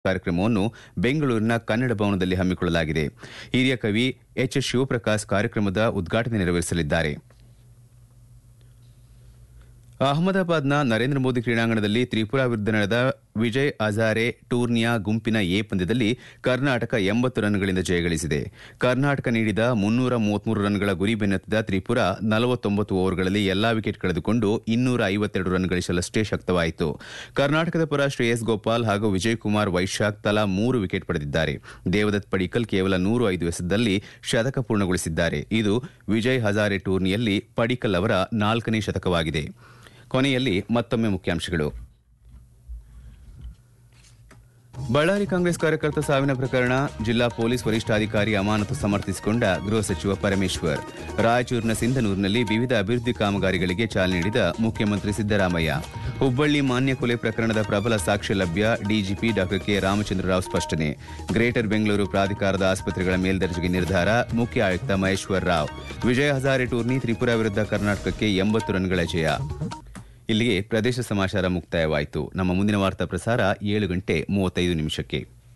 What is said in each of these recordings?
ಕಾರ್ಯಕ್ರಮವನ್ನು ಬೆಂಗಳೂರಿನ ಕನ್ನಡ ಭವನದಲ್ಲಿ ಹಮ್ಮಿಕೊಳ್ಳಲಾಗಿದೆ ಹಿರಿಯ ಕವಿ ಎಚ್ ಎಸ್ ಶಿವಪ್ರಕಾಶ್ ಕಾರ್ಯಕ್ರಮದ ಉದ್ಘಾಟನೆ ನೆರವೇರಿಸಲಿದ್ದಾರೆ ಅಹಮದಾಬಾದ್ನ ನರೇಂದ್ರ ಮೋದಿ ಕ್ರೀಡಾಂಗಣದಲ್ಲಿ ತ್ರಿಪುರಾ ವಿರುದ್ಧ ನಡೆದ ವಿಜಯ್ ಹಜಾರೆ ಟೂರ್ನಿಯ ಗುಂಪಿನ ಎ ಪಂದ್ಯದಲ್ಲಿ ಕರ್ನಾಟಕ ಎಂಬತ್ತು ರನ್ಗಳಿಂದ ಜಯಗಳಿಸಿದೆ ಕರ್ನಾಟಕ ನೀಡಿದ ಮುನ್ನೂರ ಮೂವತ್ಮೂರು ರನ್ಗಳ ಗುರಿ ಬೆನ್ನತ್ತಿದ ತ್ರಿಪುರಾ ನಲವತ್ತೊಂಬತ್ತು ಓವರ್ಗಳಲ್ಲಿ ಎಲ್ಲಾ ವಿಕೆಟ್ ಕಳೆದುಕೊಂಡು ಇನ್ನೂರ ಐವತ್ತೆರಡು ರನ್ ಗಳಿಸಲಷ್ಟೇ ಶಕ್ತವಾಯಿತು ಕರ್ನಾಟಕದ ಪರ ಶ್ರೇಯಸ್ ಗೋಪಾಲ್ ಹಾಗೂ ವಿಜಯ್ ಕುಮಾರ್ ವೈಶಾಖ್ ತಲಾ ಮೂರು ವಿಕೆಟ್ ಪಡೆದಿದ್ದಾರೆ ದೇವದತ್ ಪಡಿಕಲ್ ಕೇವಲ ನೂರು ಐದು ಎಸೆತದಲ್ಲಿ ಶತಕ ಪೂರ್ಣಗೊಳಿಸಿದ್ದಾರೆ ಇದು ವಿಜಯ್ ಹಜಾರೆ ಟೂರ್ನಿಯಲ್ಲಿ ಪಡಿಕಲ್ ಅವರ ನಾಲ್ಕನೇ ಶತಕವಾಗಿದೆ ಕೊನೆಯಲ್ಲಿ ಮತ್ತೊಮ್ಮೆ ಮುಖ್ಯಾಂಶಗಳು ಬಳ್ಳಾರಿ ಕಾಂಗ್ರೆಸ್ ಕಾರ್ಯಕರ್ತ ಸಾವಿನ ಪ್ರಕರಣ ಜಿಲ್ಲಾ ಪೊಲೀಸ್ ವರಿಷ್ಠಾಧಿಕಾರಿ ಅಮಾನತು ಸಮರ್ಥಿಸಿಕೊಂಡ ಗೃಹ ಸಚಿವ ಪರಮೇಶ್ವರ್ ರಾಯಚೂರಿನ ಸಿಂಧನೂರಿನಲ್ಲಿ ವಿವಿಧ ಅಭಿವೃದ್ಧಿ ಕಾಮಗಾರಿಗಳಿಗೆ ಚಾಲನೆ ನೀಡಿದ ಮುಖ್ಯಮಂತ್ರಿ ಸಿದ್ದರಾಮಯ್ಯ ಹುಬ್ಬಳ್ಳಿ ಮಾನ್ಯ ಕೊಲೆ ಪ್ರಕರಣದ ಪ್ರಬಲ ಸಾಕ್ಷ್ಯ ಲಭ್ಯ ಡಿಜಿಪಿ ಡಾ ಕೆ ರಾಮಚಂದ್ರ ರಾವ್ ಸ್ಪಷ್ಟನೆ ಗ್ರೇಟರ್ ಬೆಂಗಳೂರು ಪ್ರಾಧಿಕಾರದ ಆಸ್ಪತ್ರೆಗಳ ಮೇಲ್ದರ್ಜೆಗೆ ನಿರ್ಧಾರ ಮುಖ್ಯ ಆಯುಕ್ತ ಮಹೇಶ್ವರ್ ರಾವ್ ವಿಜಯ ಹಜಾರೆ ಟೂರ್ನಿ ತ್ರಿಪುರಾ ವಿರುದ್ಧ ಕರ್ನಾಟಕಕ್ಕೆ ಎಂಬತ್ತು ರನ್ಗಳ ಜಯ ಇಲ್ಲಿಗೆ ಪ್ರದೇಶ ಸಮಾಚಾರ ಮುಕ್ತಾಯವಾಯಿತು ನಮ್ಮ ಮುಂದಿನ ವಾರ್ತಾ ಪ್ರಸಾರ ಏಳು ಗಂಟೆ ಮೂವತ್ತೈದು ನಿಮಿಷಕ್ಕೆ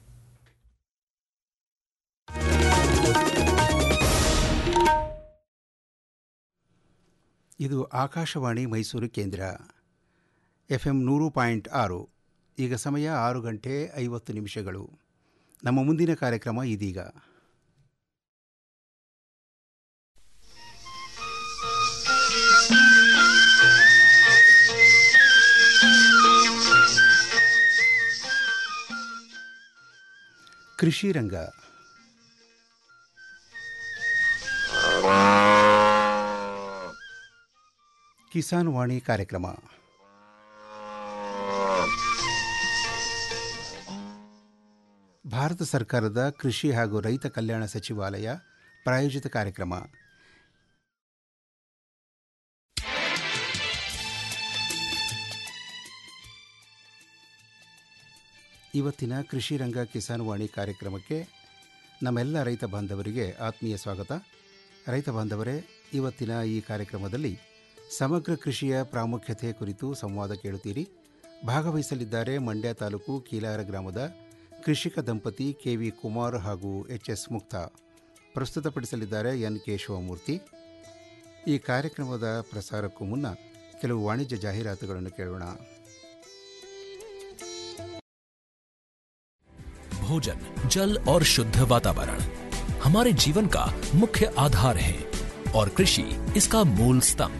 ಇದು ಆಕಾಶವಾಣಿ ಮೈಸೂರು ಕೇಂದ್ರ ಎಫ್ ಎಂ ನೂರು ಪಾಯಿಂಟ್ ಆರು ಈಗ ಸಮಯ ಆರು ಗಂಟೆ ಐವತ್ತು ನಿಮಿಷಗಳು ನಮ್ಮ ಮುಂದಿನ ಕಾರ್ಯಕ್ರಮ ಇದೀಗ ಕೃಷಿ ರಂಗ ಕಿಸಾನ್ ವಾಣಿ ಕಾರ್ಯಕ್ರಮ ಭಾರತ ಸರ್ಕಾರದ ಕೃಷಿ ಹಾಗೂ ರೈತ ಕಲ್ಯಾಣ ಸಚಿವಾಲಯ ಪ್ರಾಯೋಜಿತ ಕಾರ್ಯಕ್ರಮ ಇವತ್ತಿನ ಕೃಷಿ ರಂಗ ಕಿಸಾನ್ ವಾಣಿ ಕಾರ್ಯಕ್ರಮಕ್ಕೆ ನಮ್ಮೆಲ್ಲ ರೈತ ಬಾಂಧವರಿಗೆ ಆತ್ಮೀಯ ಸ್ವಾಗತ ರೈತ ಬಾಂಧವರೇ ಇವತ್ತಿನ ಈ ಕಾರ್ಯಕ್ರಮದಲ್ಲಿ ಸಮಗ್ರ ಕೃಷಿಯ ಪ್ರಾಮುಖ್ಯತೆ ಕುರಿತು ಸಂವಾದ ಕೇಳುತ್ತೀರಿ ಭಾಗವಹಿಸಲಿದ್ದಾರೆ ಮಂಡ್ಯ ತಾಲೂಕು ಕೀಲಾರ ಗ್ರಾಮದ ಕೃಷಿಕ ದಂಪತಿ ಕೆ ವಿ ಕುಮಾರ್ ಹಾಗೂ ಎಚ್ ಎಸ್ ಮುಕ್ತ ಪ್ರಸ್ತುತಪಡಿಸಲಿದ್ದಾರೆ ಎನ್ ಕೆ ಶಿವಮೂರ್ತಿ ಈ ಕಾರ್ಯಕ್ರಮದ ಪ್ರಸಾರಕ್ಕೂ ಮುನ್ನ ಕೆಲವು ವಾಣಿಜ್ಯ ಜಾಹೀರಾತುಗಳನ್ನು ಕೇಳೋಣ भोजन जल और शुद्ध वातावरण हमारे जीवन का मुख्य आधार है और कृषि इसका मूल स्तंभ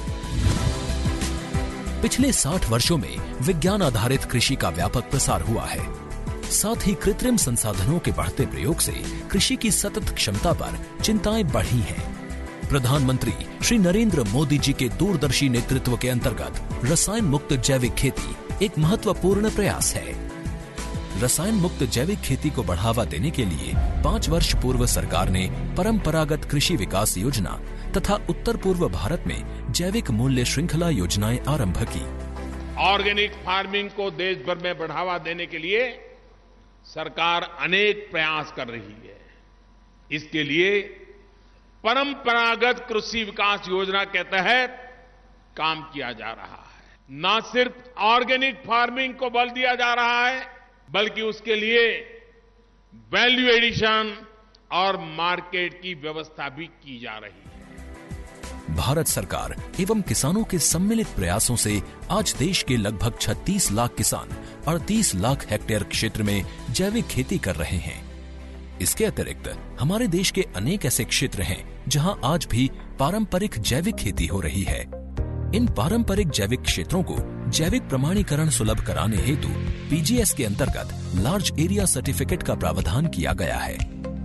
पिछले 60 वर्षों में विज्ञान आधारित कृषि का व्यापक प्रसार हुआ है साथ ही कृत्रिम संसाधनों के बढ़ते प्रयोग से कृषि की सतत क्षमता पर चिंताएं बढ़ी हैं प्रधानमंत्री श्री नरेंद्र मोदी जी के दूरदर्शी नेतृत्व के अंतर्गत रसायन मुक्त जैविक खेती एक महत्वपूर्ण प्रयास है रसायन मुक्त जैविक खेती को बढ़ावा देने के लिए पाँच वर्ष पूर्व सरकार ने परंपरागत कृषि विकास योजना तथा उत्तर पूर्व भारत में जैविक मूल्य श्रृंखला योजनाएं आरंभ की ऑर्गेनिक फार्मिंग को देश भर में बढ़ावा देने के लिए सरकार अनेक प्रयास कर रही है इसके लिए परंपरागत कृषि विकास योजना के तहत काम किया जा रहा है न सिर्फ ऑर्गेनिक फार्मिंग को बल दिया जा रहा है बल्कि उसके लिए वैल्यू एडिशन और मार्केट की व्यवस्था भी की जा रही है भारत सरकार एवं किसानों के सम्मिलित प्रयासों से आज देश के लगभग 36 लाख किसान 38 लाख हेक्टेयर क्षेत्र में जैविक खेती कर रहे हैं इसके अतिरिक्त हमारे देश के अनेक ऐसे क्षेत्र हैं जहां आज भी पारंपरिक जैविक खेती हो रही है इन पारंपरिक जैविक क्षेत्रों को जैविक प्रमाणीकरण सुलभ कराने हेतु पीजीएस के अंतर्गत लार्ज एरिया सर्टिफिकेट का प्रावधान किया गया है